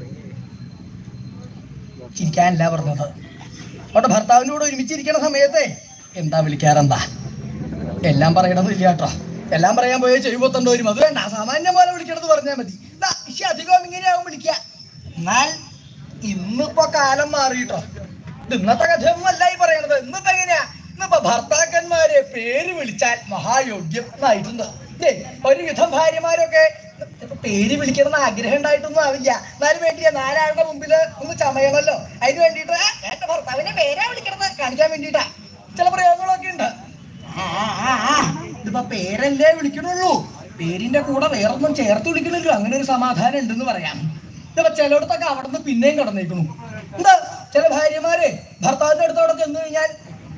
ചിരിക്കാനല്ല പറഞ്ഞത് അവിടെ ഭർത്താവിനോട് ഒരുമിച്ചിരിക്കുന്ന സമയത്തെ എന്താ വിളിക്കാറെന്താ എല്ലാം പറയണമെന്നില്ല കേട്ടോ എല്ലാം പറയാൻ പോയാൽ ചെവിപ്പൊത്തണ്ട വരും അത് വേണ്ട സാമാന്യം പോലെ വിളിക്കണത് പറഞ്ഞാൽ മതി ദാ, ഇശ്ശി അധികം ഇങ്ങനെയാവും വിളിക്കുക എന്നാൽ ഇന്നിപ്പോ കാലം മാറിയിട്ടോ ഇത് ഇന്നത്തെ കഥയൊന്നും അല്ല ഈ പറയണത് ഇന്നിപ്പോ എങ്ങനെയാ ഇന്നിപ്പോ ഭർത്താക്കന്മാരെ പേര് വിളിച്ചാൽ മഹായോഗ്യം എന്നായിട്ടുണ്ട് ദേ, ഒരുവിധം ഭാര്യമാരൊക്കെ ഇപ്പൊ പേര് വിളിക്കണം എന്ന് ആഗ്രഹം ഉണ്ടായിട്ടൊന്നും ആവില്ല എന്നാലും വേണ്ടിയാ നാലാളുടെ മുമ്പില് ഒന്ന് ചമയണല്ലോ അതിന് വേണ്ടിയിട്ട് "ആ, എന്റെ ഭർത്താവിനെ പേരാ വിളിക്കണത് കാണിക്കാൻ വേണ്ടിയിട്ടാ ചില പ്രയോഗങ്ങളൊക്കെ ഉണ്ട് ആ, ആ, ആ, ആ. ഇതിപ്പോ പേരല്ലേ വിളിക്കണുള്ളൂ പേരിന്റെ കൂടെ വേറൊന്നും ചേർത്ത് വിളിക്കണല്ലോ അങ്ങനെ ഒരു സമാധാനം ഉണ്ടെന്ന് പറയാം ഇതിപ്പോ ചിലയിടത്തൊക്കെ അവിടെ നിന്ന് പിന്നെയും കടന്നേക്കണു എന്താ ചില ഭാര്യമാര് ഭർത്താവിന്റെ അടുത്തോടെ ചെന്ന് കഴിഞ്ഞാൽ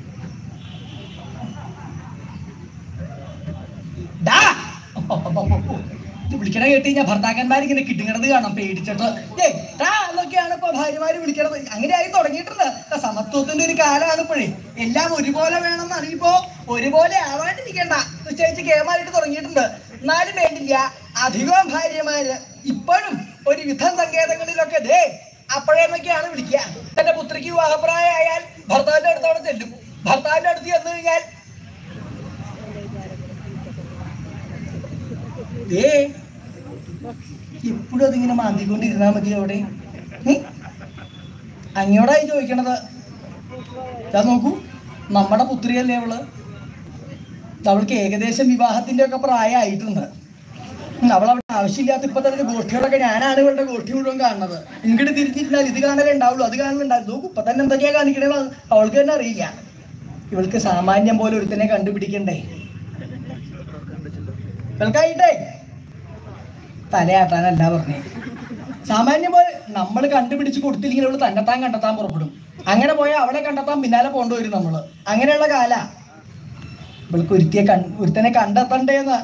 ഡാ ഇത് വിളിക്കണ കേട്ട് കഴിഞ്ഞാൽ ഭർത്താക്കന്മാർ ഇങ്ങനെ കിട്ടുങ്ങണത് കാണാം പേടിച്ചിട്ട് ഏയ് ഡാ എന്നൊക്കെയാണ് ഇപ്പൊ ഭാര്യമാര് വിളിക്കണത് അങ്ങനെയായി തുടങ്ങിയിട്ടുണ്ട് ദാ സമത്വത്തിന്റെ ഒരു കാലമാണ് ഇപ്പോഴേ എല്ലാം ഒരുപോലെ വേണമെന്നാണ് ഇപ്പോ ഒരുപോലെ ആവാണ്ടിരിക്കണ്ട നിശ്ചയിച്ച് കേമായിട്ട് തുടങ്ങിയിട്ടുണ്ട് എന്നാലും വേണ്ടില്ല അധികം ഭാര്യമാര് ഇപ്പോഴും ഒരു വിധം സങ്കേതങ്ങളിലൊക്കെ ദേ അപ്പോഴേന്നൊക്കെയാണ് വിളിക്കുക എന്റെ പുത്രിക്ക് വിവാഹപ്രായമായാൽ ഭർത്താവിന്റെ അടുത്തോടെ ചെല്ലും ഭർത്താവിന്റെ അടുത്ത് ചെന്ന് കഴിഞ്ഞാൽ ഏ ഇപ്പോഴും അതിങ്ങനെ മാന്തിക്കൊണ്ടിരുന്നാ മതി അവിടെ ഉം? അങ്ങോട്ടായി ചോദിക്കണത് ഞാൻ നോക്കൂ നമ്മുടെ പുത്രിയല്ലേ അവള് അവൾക്ക് ഏകദേശം വിവാഹത്തിന്റെ ഒക്കെ പ്രായമായിട്ടുണ്ട് ഉം, അവളവിടെ ആവശ്യമില്ലാത്ത ഇപ്പൊ തന്നെ ഗോഷ്ഠികളൊക്കെ ഞാനാണ് ഇവളുടെ ഗോഷ്ഠി മുഴുവൻ കാണുന്നത് ഇങ്ങോട്ട് തിരിച്ചിരുന്നാൽ ഇത് കാണലേ ഉണ്ടാവുള്ളൂ അത് കാണലുണ്ടാവും നോക്കൂ ഇപ്പൊ തന്നെ എന്തൊക്കെയാ കാണിക്കണേന്ന് അവൾക്ക് തന്നെ അറിയില്ല ഇവൾക്ക് സാമാന്യം പോലെ ഒരുത്തനെ കണ്ടുപിടിക്കണ്ടേ ഇവൾക്കായിട്ടേ തലയാട്ടാനല്ല പറഞ്ഞേ സാമാന്യം പോലെ നമ്മൾ കണ്ടുപിടിച്ച് കൊടുത്തില്ലെങ്കിൽ അവള് തന്നെത്താൻ കണ്ടെത്താൻ പുറപ്പെടും അങ്ങനെ പോയാൽ അവളെ കണ്ടെത്താൻ പിന്നാലെ പോകേണ്ടി വരും നമ്മള് അങ്ങനെയുള്ള കാല ഇവൾക്ക് ഒരുത്തിയെ കൺ ഒരുത്തനെ കണ്ടെത്തണ്ടേന്ന്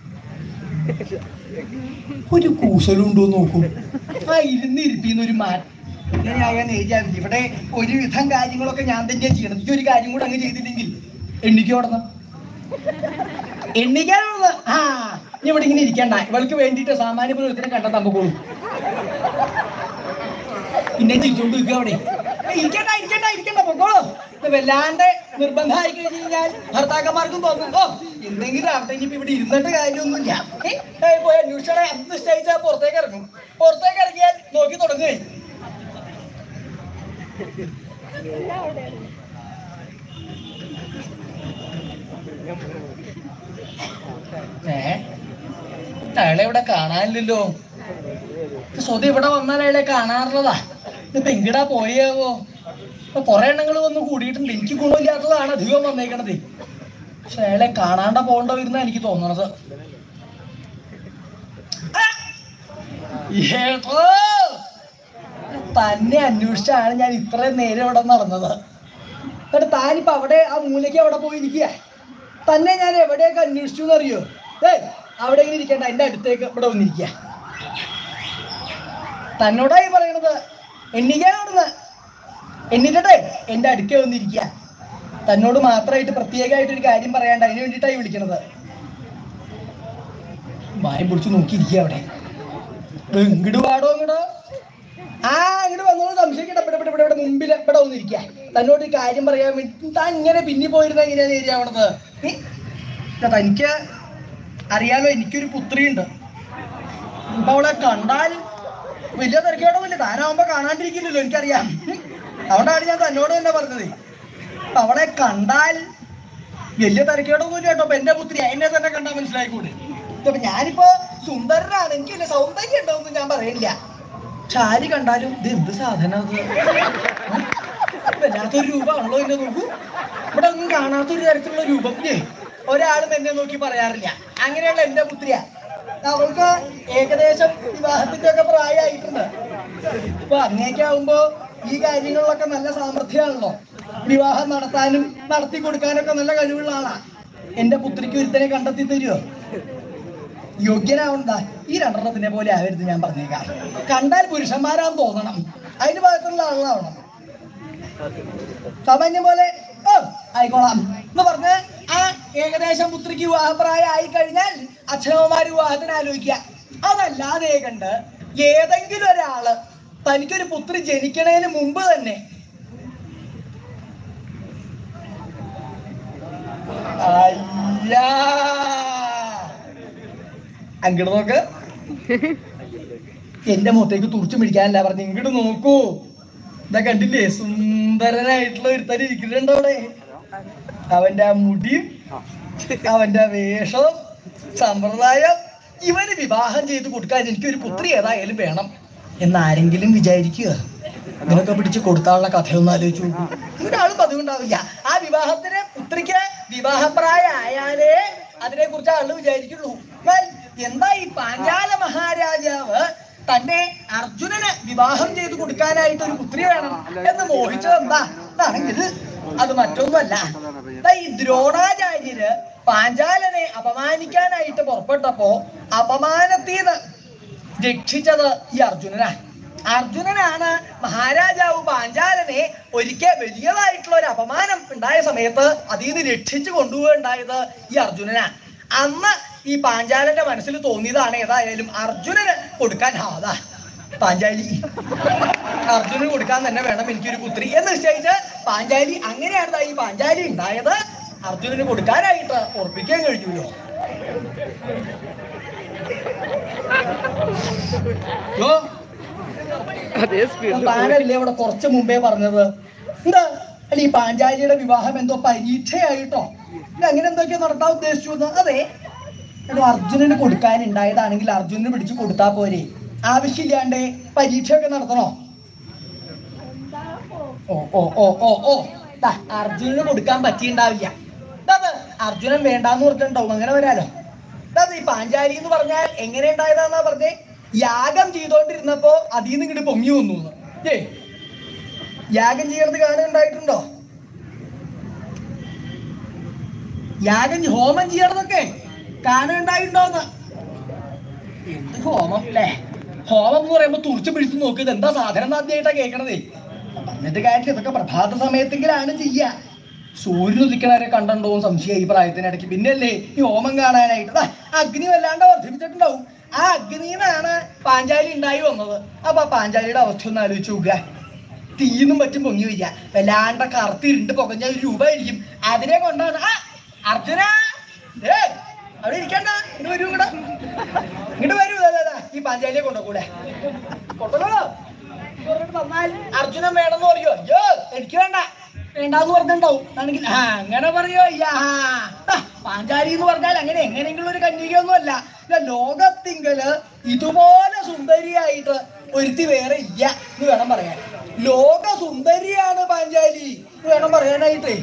ഒരു കൂസലുണ്ടോ നോക്കൂ ആ ഇരുന്ന് ഇരുത്തിന്ന് ഒരു മാറ്റം ഇങ്ങനെയായാൽ നേരിയാവില്ല ഇവിടെ ഒരുവിധം കാര്യങ്ങളൊക്കെ ഞാൻ തന്നെയാണ് ചെയ്യണം ഈ ഒരു കാര്യം കൂടെ അങ്ങ് ചെയ്തില്ലെങ്കിൽ എണ്ണിക്കോടണം എണ്ണിക്കാനുള്ളത് ആ ഇനി ഇവിടെ ഇങ്ങനെ ഇരിക്കണ്ട ഇവൾക്ക് വേണ്ടിയിട്ട് സാമാന്യ പുരോഗത്തിനെ കണ്ടെത്താൻ പോകോളൂ പിന്നെ തിരിച്ചോണ്ട് നിൽക്കുക അവിടെ ഏയ് ഇരിക്കണ്ട ഇരിക്കണ്ട ഇരിക്കണ്ട പൊക്കോളൂ ഇത് വല്ലാണ്ട് നിർബന്ധമായി കഴിഞ്ഞ് കഴിഞ്ഞാൽ ഭർത്താക്കന്മാർക്കും തോന്നും ഓ എന്തെങ്കിലും ആവട്ടെ ഇനിയിപ്പോ ഇവിടെ ഇരുന്നിട്ട് കാര്യമൊന്നുമില്ല ഏയ്, ഏയ് പോയി അന്വേഷണ എന്ത് സ്റ്റേജാ പുറത്തേക്ക് ഇറങ്ങും പുറത്തേക്ക് ഇറങ്ങിയാൽ നോക്കി തുടങ്ങുകയെ ഏ അയാളെ ഇവിടെ കാണാനില്ലല്ലോ സ്വതി ഇവിടെ വന്നാൽ അയാളെ കാണാറുള്ളതാ ഇതിപ്പോ എങ്കിടാ പോയാവോ ഇപ്പൊ കുറെ എണ്ണങ്ങൾ വന്ന് കൂടിയിട്ടുണ്ട് എനിക്ക് ഗുണമില്ലാത്തതാണ് അധികം വന്നേക്കണത് പക്ഷെ അയാളെ കാണാണ്ട പോകണ്ട വരുന്ന എനിക്ക് തോന്നണത് ആ! ഏട്ടോ! തന്നെ അന്വേഷിച്ചാണ് ഞാൻ ഇത്രയും നേരം ഇവിടെ നടന്നത് എന്നിട്ട് താനിപ്പോ അവിടെ ആ മൂലയ്ക്ക് അവിടെ പോയി ഇരിക്കുക തന്നെ ഞാൻ എവിടെയൊക്കെ അന്വേഷിച്ചു എന്നറിയോ ഏ അവിടെ ഇങ്ങനെ ഇരിക്കണ്ട എന്റെ അടുത്തേക്ക് ഇവിടെ വന്നിരിക്കുക തന്നോടായി പറയണത് എണ്ണിക്കാനോടുന്ന് എണ്ണിട്ടെ എന്റെ അടുക്ക വന്നിരിക്കുക തന്നോട് മാത്രമായിട്ട് പ്രത്യേകമായിട്ട് ഒരു കാര്യം പറയാണ്ട് അതിന് വേണ്ടിയിട്ടായി വിളിക്കണത് വായം പിടിച്ച് നോക്കിയിരിക്കുക അവിടെ ദേ ഇങ്ങട് പാടോ ഇങ്ങടോ ആ ഇങ്ങോട്ട് വന്നോളൂ സംശയിക്കട്ടെ ഇവിടെ ഇവിടെ ഇവിടെ ഇവിടെ മുമ്പിൽ ഇവിടെ വന്നിരിക്കുക തന്നോട് ഈ കാര്യം പറയാൻ വേണ്ടി താൻ ഇങ്ങനെ പിന്നെ പോയിരുന്ന എങ്ങനെയാ നേരിയാവണത് ഏ? ഇതാ തനിക്ക് അറിയാലോ എനിക്കൊരു പുത്രിയുണ്ട് ഇപ്പൊ അവളെ കണ്ടാൽ വലിയ തിരക്കേടൊന്നുമില്ല താനാവുമ്പോ കാണാണ്ടിരിക്കില്ലല്ലോ എനിക്കറിയാം അതുകൊണ്ടാണ് ഞാൻ തന്നോട് തന്നെ പറഞ്ഞത് അപ്പൊ അവളെ കണ്ടാൽ വലിയ തിരക്കേടൊന്നുമില്ല കേട്ടോ അപ്പൊ എന്റെ പുത്രി എന്നെ തന്നെ കണ്ടാൽ മനസ്സിലായിക്കൂടെ ഇപ്പൊ ഞാനിപ്പോ സുന്ദരനാണ് എനിക്ക് വലിയ സൗന്ദര്യം ഉണ്ടാവും ഞാൻ പറയില്ല പക്ഷെ ആര് കണ്ടാലും ഇത് എന്ത് സാധനം അത് ഉം? വല്ലാത്തൊരു രൂപമാണല്ലോ എന്നെ നോക്കൂ ഇവിടെ ഒന്നും കാണാത്തൊരു തരത്തിലുള്ള രൂപം ഏ ഒരാളും എന്നെ നോക്കി പറയാറില്ല അങ്ങനെയുള്ള എന്റെ പുത്രിയ അവൾക്ക് ഏകദേശം വിവാഹത്തിന്റെ ഒക്കെ പ്രായമായിട്ടുണ്ട് ഇപ്പൊ അങ്ങനെയൊക്കെ ആവുമ്പോ ഈ കാര്യങ്ങളിലൊക്കെ നല്ല സാമർഥ്യമാണല്ലോ വിവാഹം നടത്താനും നടത്തി കൊടുക്കാനൊക്കെ നല്ല കഴിവുള്ള ആളാ എന്റെ പുത്രിക്ക് ഒരുത്തനെ കണ്ടെത്തി തരുമോ യോഗ്യനാവണ്ട ഈ രണ്ടെണ്ണത്തിനെ പോലെ ആവരുത് ഞാൻ പറഞ്ഞേക്കാം കണ്ടാൽ പുരുഷന്മാരാന്ന് തോന്നണം അതിന് ഭാഗത്തുള്ള ആളാവണം സാമാന്യം പോലെ ഓ ആയിക്കോളാം എന്ന് പറഞ്ഞ് ആ ഏകദേശം പുത്രിക്ക് വിവാഹപ്രായം ആയി കഴിഞ്ഞാൽ അച്ഛനമ്മമാര് വിവാഹത്തിന് ആലോചിക്കുക അതല്ലാതെ കണ്ട് ഏതെങ്കിലും ഒരാള് തനിക്കൊരു പുത്രി ജനിക്കണതിന് മുമ്പ് തന്നെ അയ്യാ അങ്ങോട്ട് നോക്ക് എന്റെ മുഖത്തേക്ക് തുറച്ചു പിടിക്കാനല്ല പറഞ്ഞു ഇങ്ങോട്ട് നോക്കൂ ഇതാ കണ്ടില്ലേ സുന്ദരനായിട്ടുള്ള ഒരുത്തൻ ഇരിക്കുന്നുണ്ട് അവിടെ അവന്റെ ആ മുടിയും അവന്റെ ആ വേഷവും സമ്പ്രദായം ഇവന് വിവാഹം ചെയ്ത് കൊടുക്കാൻ എനിക്കൊരു പുത്രി ഏതായാലും വേണം എന്നാരെങ്കിലും വിചാരിക്കുക ഇതിനൊക്കെ പിടിച്ച് കൊടുക്കാനുള്ള കഥയൊന്നും ആലോചിച്ചു ഒരാളും പതിവുണ്ടാവില്ല ആ വിവാഹത്തിന് പുത്രിക്ക് വിവാഹപ്രായമായാലേ അതിനെ കുറിച്ച് ആള് വിചാരിക്കുള്ളൂ എന്നാൽ എന്താ ഈ പാഞ്ചാല മഹാരാജാവ് തന്നെ അർജുനന് വിവാഹം ചെയ്ത് കൊടുക്കാനായിട്ട് ഒരു പുത്രി വേണം എന്ന് മോഹിച്ചത് എന്താ അതാണെങ്കിൽ അത് മറ്റൊന്നുമല്ല ദാ ഈ ദ്രോണാചാര്യര് പാഞ്ചാലനെ അപമാനിക്കാനായിട്ട് പുറപ്പെട്ടപ്പോ അപമാനത്തീന്ന് രക്ഷിച്ചത് ഈ അർജുനനാ അർജുനനാണ് മഹാരാജാവ് പാഞ്ചാലനെ ഒരിക്കൽ വലിയതായിട്ടുള്ള ഒരു അപമാനം ഉണ്ടായ സമയത്ത് അതിൽ നിന്ന് രക്ഷിച്ചു കൊണ്ടുപോയുണ്ടായത് ഈ അർജുനനാ അന്ന് ഈ പാഞ്ചാലന്റെ മനസ്സിൽ തോന്നിയതാണ് ഏതായാലും അർജുനന് കൊടുക്കാൻ ഹാതാ പാഞ്ചാലി അർജുനന് കൊടുക്കാൻ തന്നെ വേണം എനിക്കൊരു പുത്രി എന്ന് നിശ്ചയിച്ച് പാഞ്ചാലി അങ്ങനെയാണ് ദാ ഈ പാഞ്ചാലി ഉണ്ടായത് അർജുനന് കൊടുക്കാനായിട്ട് ഉറപ്പിക്കാൻ കഴിഞ്ഞല്ലോ യോ അതേ സ്പീഡിൽ താനല്ലേ ഇവിടെ കുറച്ച് മുമ്പേ പറഞ്ഞത് എന്താ അല്ല ഈ പാഞ്ചാലിയുടെ വിവാഹം എന്തോ പരീക്ഷയായിട്ടോ ഇത് അങ്ങനെ എന്തൊക്കെയോ നടത്താൻ ഉദ്ദേശിച്ചു എന്ന് അതെ എടോ അർജുനന് കൊടുക്കാനുണ്ടായതാണെങ്കിൽ അർജുനന് പിടിച്ച് കൊടുത്താ പോരെ ആവശ്യമില്ലാണ്ട് പരീക്ഷയൊക്കെ നടത്തണോ ഓ ഓ ഓ ഓ ഓ ദാ, അർജുനന് കൊടുക്കാൻ പറ്റിയിട്ടുണ്ടാവില്ല ഇതാത് അർജുനൻ വേണ്ടാന്ന് പറഞ്ഞിട്ടുണ്ടാവും അങ്ങനെ വരാലോ ഇതാത് ഈ പാഞ്ചാലി എന്ന് പറഞ്ഞാൽ എങ്ങനെ ഉണ്ടായതാന്നാ പറഞ്ഞേ യാഗം ചെയ്തോണ്ടിരുന്നപ്പോ അതിൽ നിന്ന് ഇങ്ങോട്ട് പൊങ്ങി വന്നു എന്ന്. ഏ യാഗം ചെയ്യണത് കാണുന്നുണ്ടായിട്ടുണ്ടോ യാഗം ചെയ്- ഹോമം ചെയ്യണതൊക്കെ കാണുന്നുണ്ടായിട്ടുണ്ടോന്ന് എന്ത് ഹോമം അല്ലേ ഹോമം എന്ന് പറയുമ്പോ തുറച്ചു പിടിച്ച് നോക്ക് ഇത് എന്താ സാധനം എന്ന് ആദ്യമായിട്ടാ കേൾക്കണതേ പറഞ്ഞിട്ട് കാര്യമില്ല ഇതൊക്കെ പ്രഭാത സമയത്തെങ്കിലാണ് ചെയ്യുക സൂര്യൻ ഉദിക്കണവരെ കണ്ടോ സംശയം ഈ പ്രായത്തിനിടയ്ക്ക് പിന്നല്ലേ ഈ ഹോമം കാണാനായിട്ട് ദാ, അഗ്നി വല്ലാണ്ട് വർദ്ധിപ്പിച്ചിട്ടുണ്ടാവും ആ അഗ്നിന്നാണ് പാഞ്ചാലി ഉണ്ടായി വന്നത് അപ്പൊ ആ പാഞ്ചാലിയുടെ അവസ്ഥ ഒന്ന് ആലോചിച്ച് നോക്കുക തീന്നും പറ്റും പൊങ്ങി വയ്യ വല്ലാണ്ട കറുത്തിരുണ്ട് പുകഞ്ഞ ഒരു രൂപമായിരിക്കും അതിനെ കൊണ്ടാണ് ആ അർജുന ദേ, അവിടെ ഇരിക്കണ്ട ഇങ്ങോട്ട് വരൂ ഇങ്ങോട്ട് ഇങ്ങോട്ട് വരൂ ദാ, ദാ, ദാ, ഈ പാഞ്ചാലിയെ കൊണ്ടുപോകൂടെ കൊണ്ടുപോകോ പറഞ്ഞിട്ട് തന്നാൽ അർജുനൻ വേണമെന്ന് പറയോ അയ്യോ എനിക്ക് വേണ്ട വേണ്ടാന്ന് പറഞ്ഞിട്ടുണ്ടാവും ആണെങ്കിൽ ആ അങ്ങനെ പറയോ അയ്യാ ആ, പാഞ്ചാലി എന്ന് പറഞ്ഞാൽ അങ്ങനെ എങ്ങനെയെങ്കിലും ഒരു കന്യകയൊന്നും അല്ല ഇല്ല, ലോകത്തിങ്കല് ഇതുപോലെ സുന്ദരിയായിട്ട് ഒരുത്തി വേറെ ഇല്ല എന്ന് വേണം പറയാൻ ലോക സുന്ദരിയാണ് പാഞ്ചാലി എന്ന് വേണം പറയാനായിട്ടേ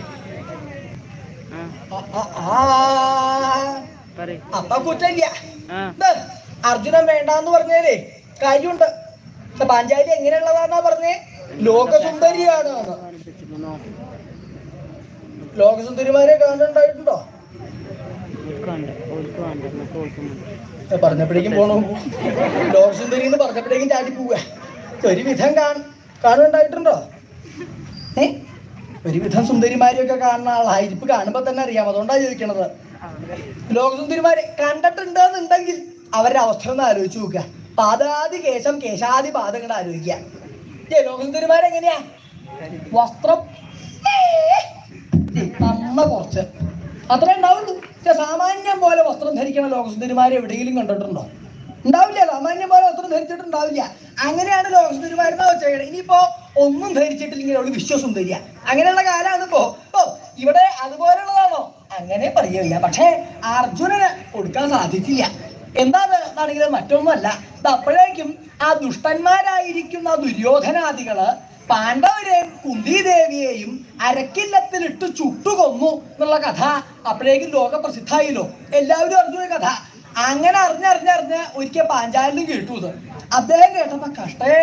ആ ആ, ആ, ആ. പറയ് അപ്പൊ കുറ്റമില്ല ആ ഇത് അർജുനൻ വേണ്ടാന്ന് പറഞ്ഞേലേ കാര്യമുണ്ട് പക്ഷെ പാഞ്ചാലി എങ്ങനെയുള്ളതാന്നാ പറഞ്ഞേ ലോകസുന്ദരിയാണ് എന്ന്. കാണിപ്പിച്ചിരുന്നോ ലോകസുന്ദരിമാരെ കാണുന്നുണ്ടായിട്ടുണ്ടോ ഓൾക്ക് വേണ്ട ഓൾക്ക് വേണ്ട നമുക്ക് ഓൾക്കും വേണ്ട ഇത് പറഞ്ഞപ്പോഴേക്കും പോണു ലോകസുന്ദരി എന്ന് പറഞ്ഞപ്പോഴേക്കും ചാടി പോവുക ഒരുവിധം കാൺ കാണുന്നുണ്ടായിട്ടുണ്ടോ ഏ ഒരുവിധം സുന്ദരിമാരെയൊക്കെ കാണുന്ന ആളായിരിക്കും കാണുമ്പോ തന്നെ അറിയാം അതുകൊണ്ടാ ചോദിക്കണത് ലോകസുന്ദരിമാരെ കണ്ടിട്ടുണ്ടെന്നുണ്ടെങ്കിൽ അവരുടെ അവസ്ഥ ഒന്ന് ആലോചിച്ച് നോക്കുക പാദാതി കേശം കേശാദി പാദം ഇങ്ങോട്ട് ആലോചിക്കുക ഏ ലോകസുന്ദരിമാരെങ്ങനെയാ വസ്ത്രം ഏ, നന്ന കുറച്ച് അത്രേ ഉണ്ടാവുള്ളൂ പക്ഷെ സാമാന്യം പോലെ വസ്ത്രം ധരിക്കണ ലോകസുന്ദരിമാരെ എവിടെയെങ്കിലും കണ്ടിട്ടുണ്ടോ ഉണ്ടാവില്ല സാമാന്യം പോലെ വസ്ത്രം ധരിച്ചിട്ടുണ്ടാവില്ല അങ്ങനെയാണ് ലോകസുന്ദരിമാരെന്ന് വെച്ചേക്കണേ ഇനിയിപ്പോ ഒന്നും ധരിച്ചിട്ടില്ലെങ്കിൽ അവള് വിശ്വസുന്ദരിയ അങ്ങനെയുള്ള കാലമാണ് ഇപ്പോ ഓ ഇവിടെ അതുപോലുള്ളതാണോ അങ്ങനെ പറയുക പക്ഷേ അർജുനന് കൊടുക്കാൻ സാധിച്ചില്ല എന്താണ് എന്നാണെങ്കിൽ മറ്റൊന്നുമല്ല ഇത് അപ്പോഴേക്കും ആ ദുഷ്ടന്മാരായിരിക്കുന്ന ദുര്യോധനാദികള് പാണ്ഡവരെയും കുന്തിദേവിയെയും അരക്കില്ലത്തിലിട്ട് ചുട്ടുകൊന്നു എന്നുള്ള കഥ അപ്പോഴേക്കും ലോകപ്രസിദ്ധായില്ലോ എല്ലാവരും അറിഞ്ഞു ഈ കഥ അങ്ങനെ അറിഞ്ഞറിഞ്ഞറിഞ്ഞ് ഒരിക്കൽ പാഞ്ചാലിനും കേട്ടു ഇത് അദ്ദേഹം കേട്ടപ്പോ കഷ്ടേ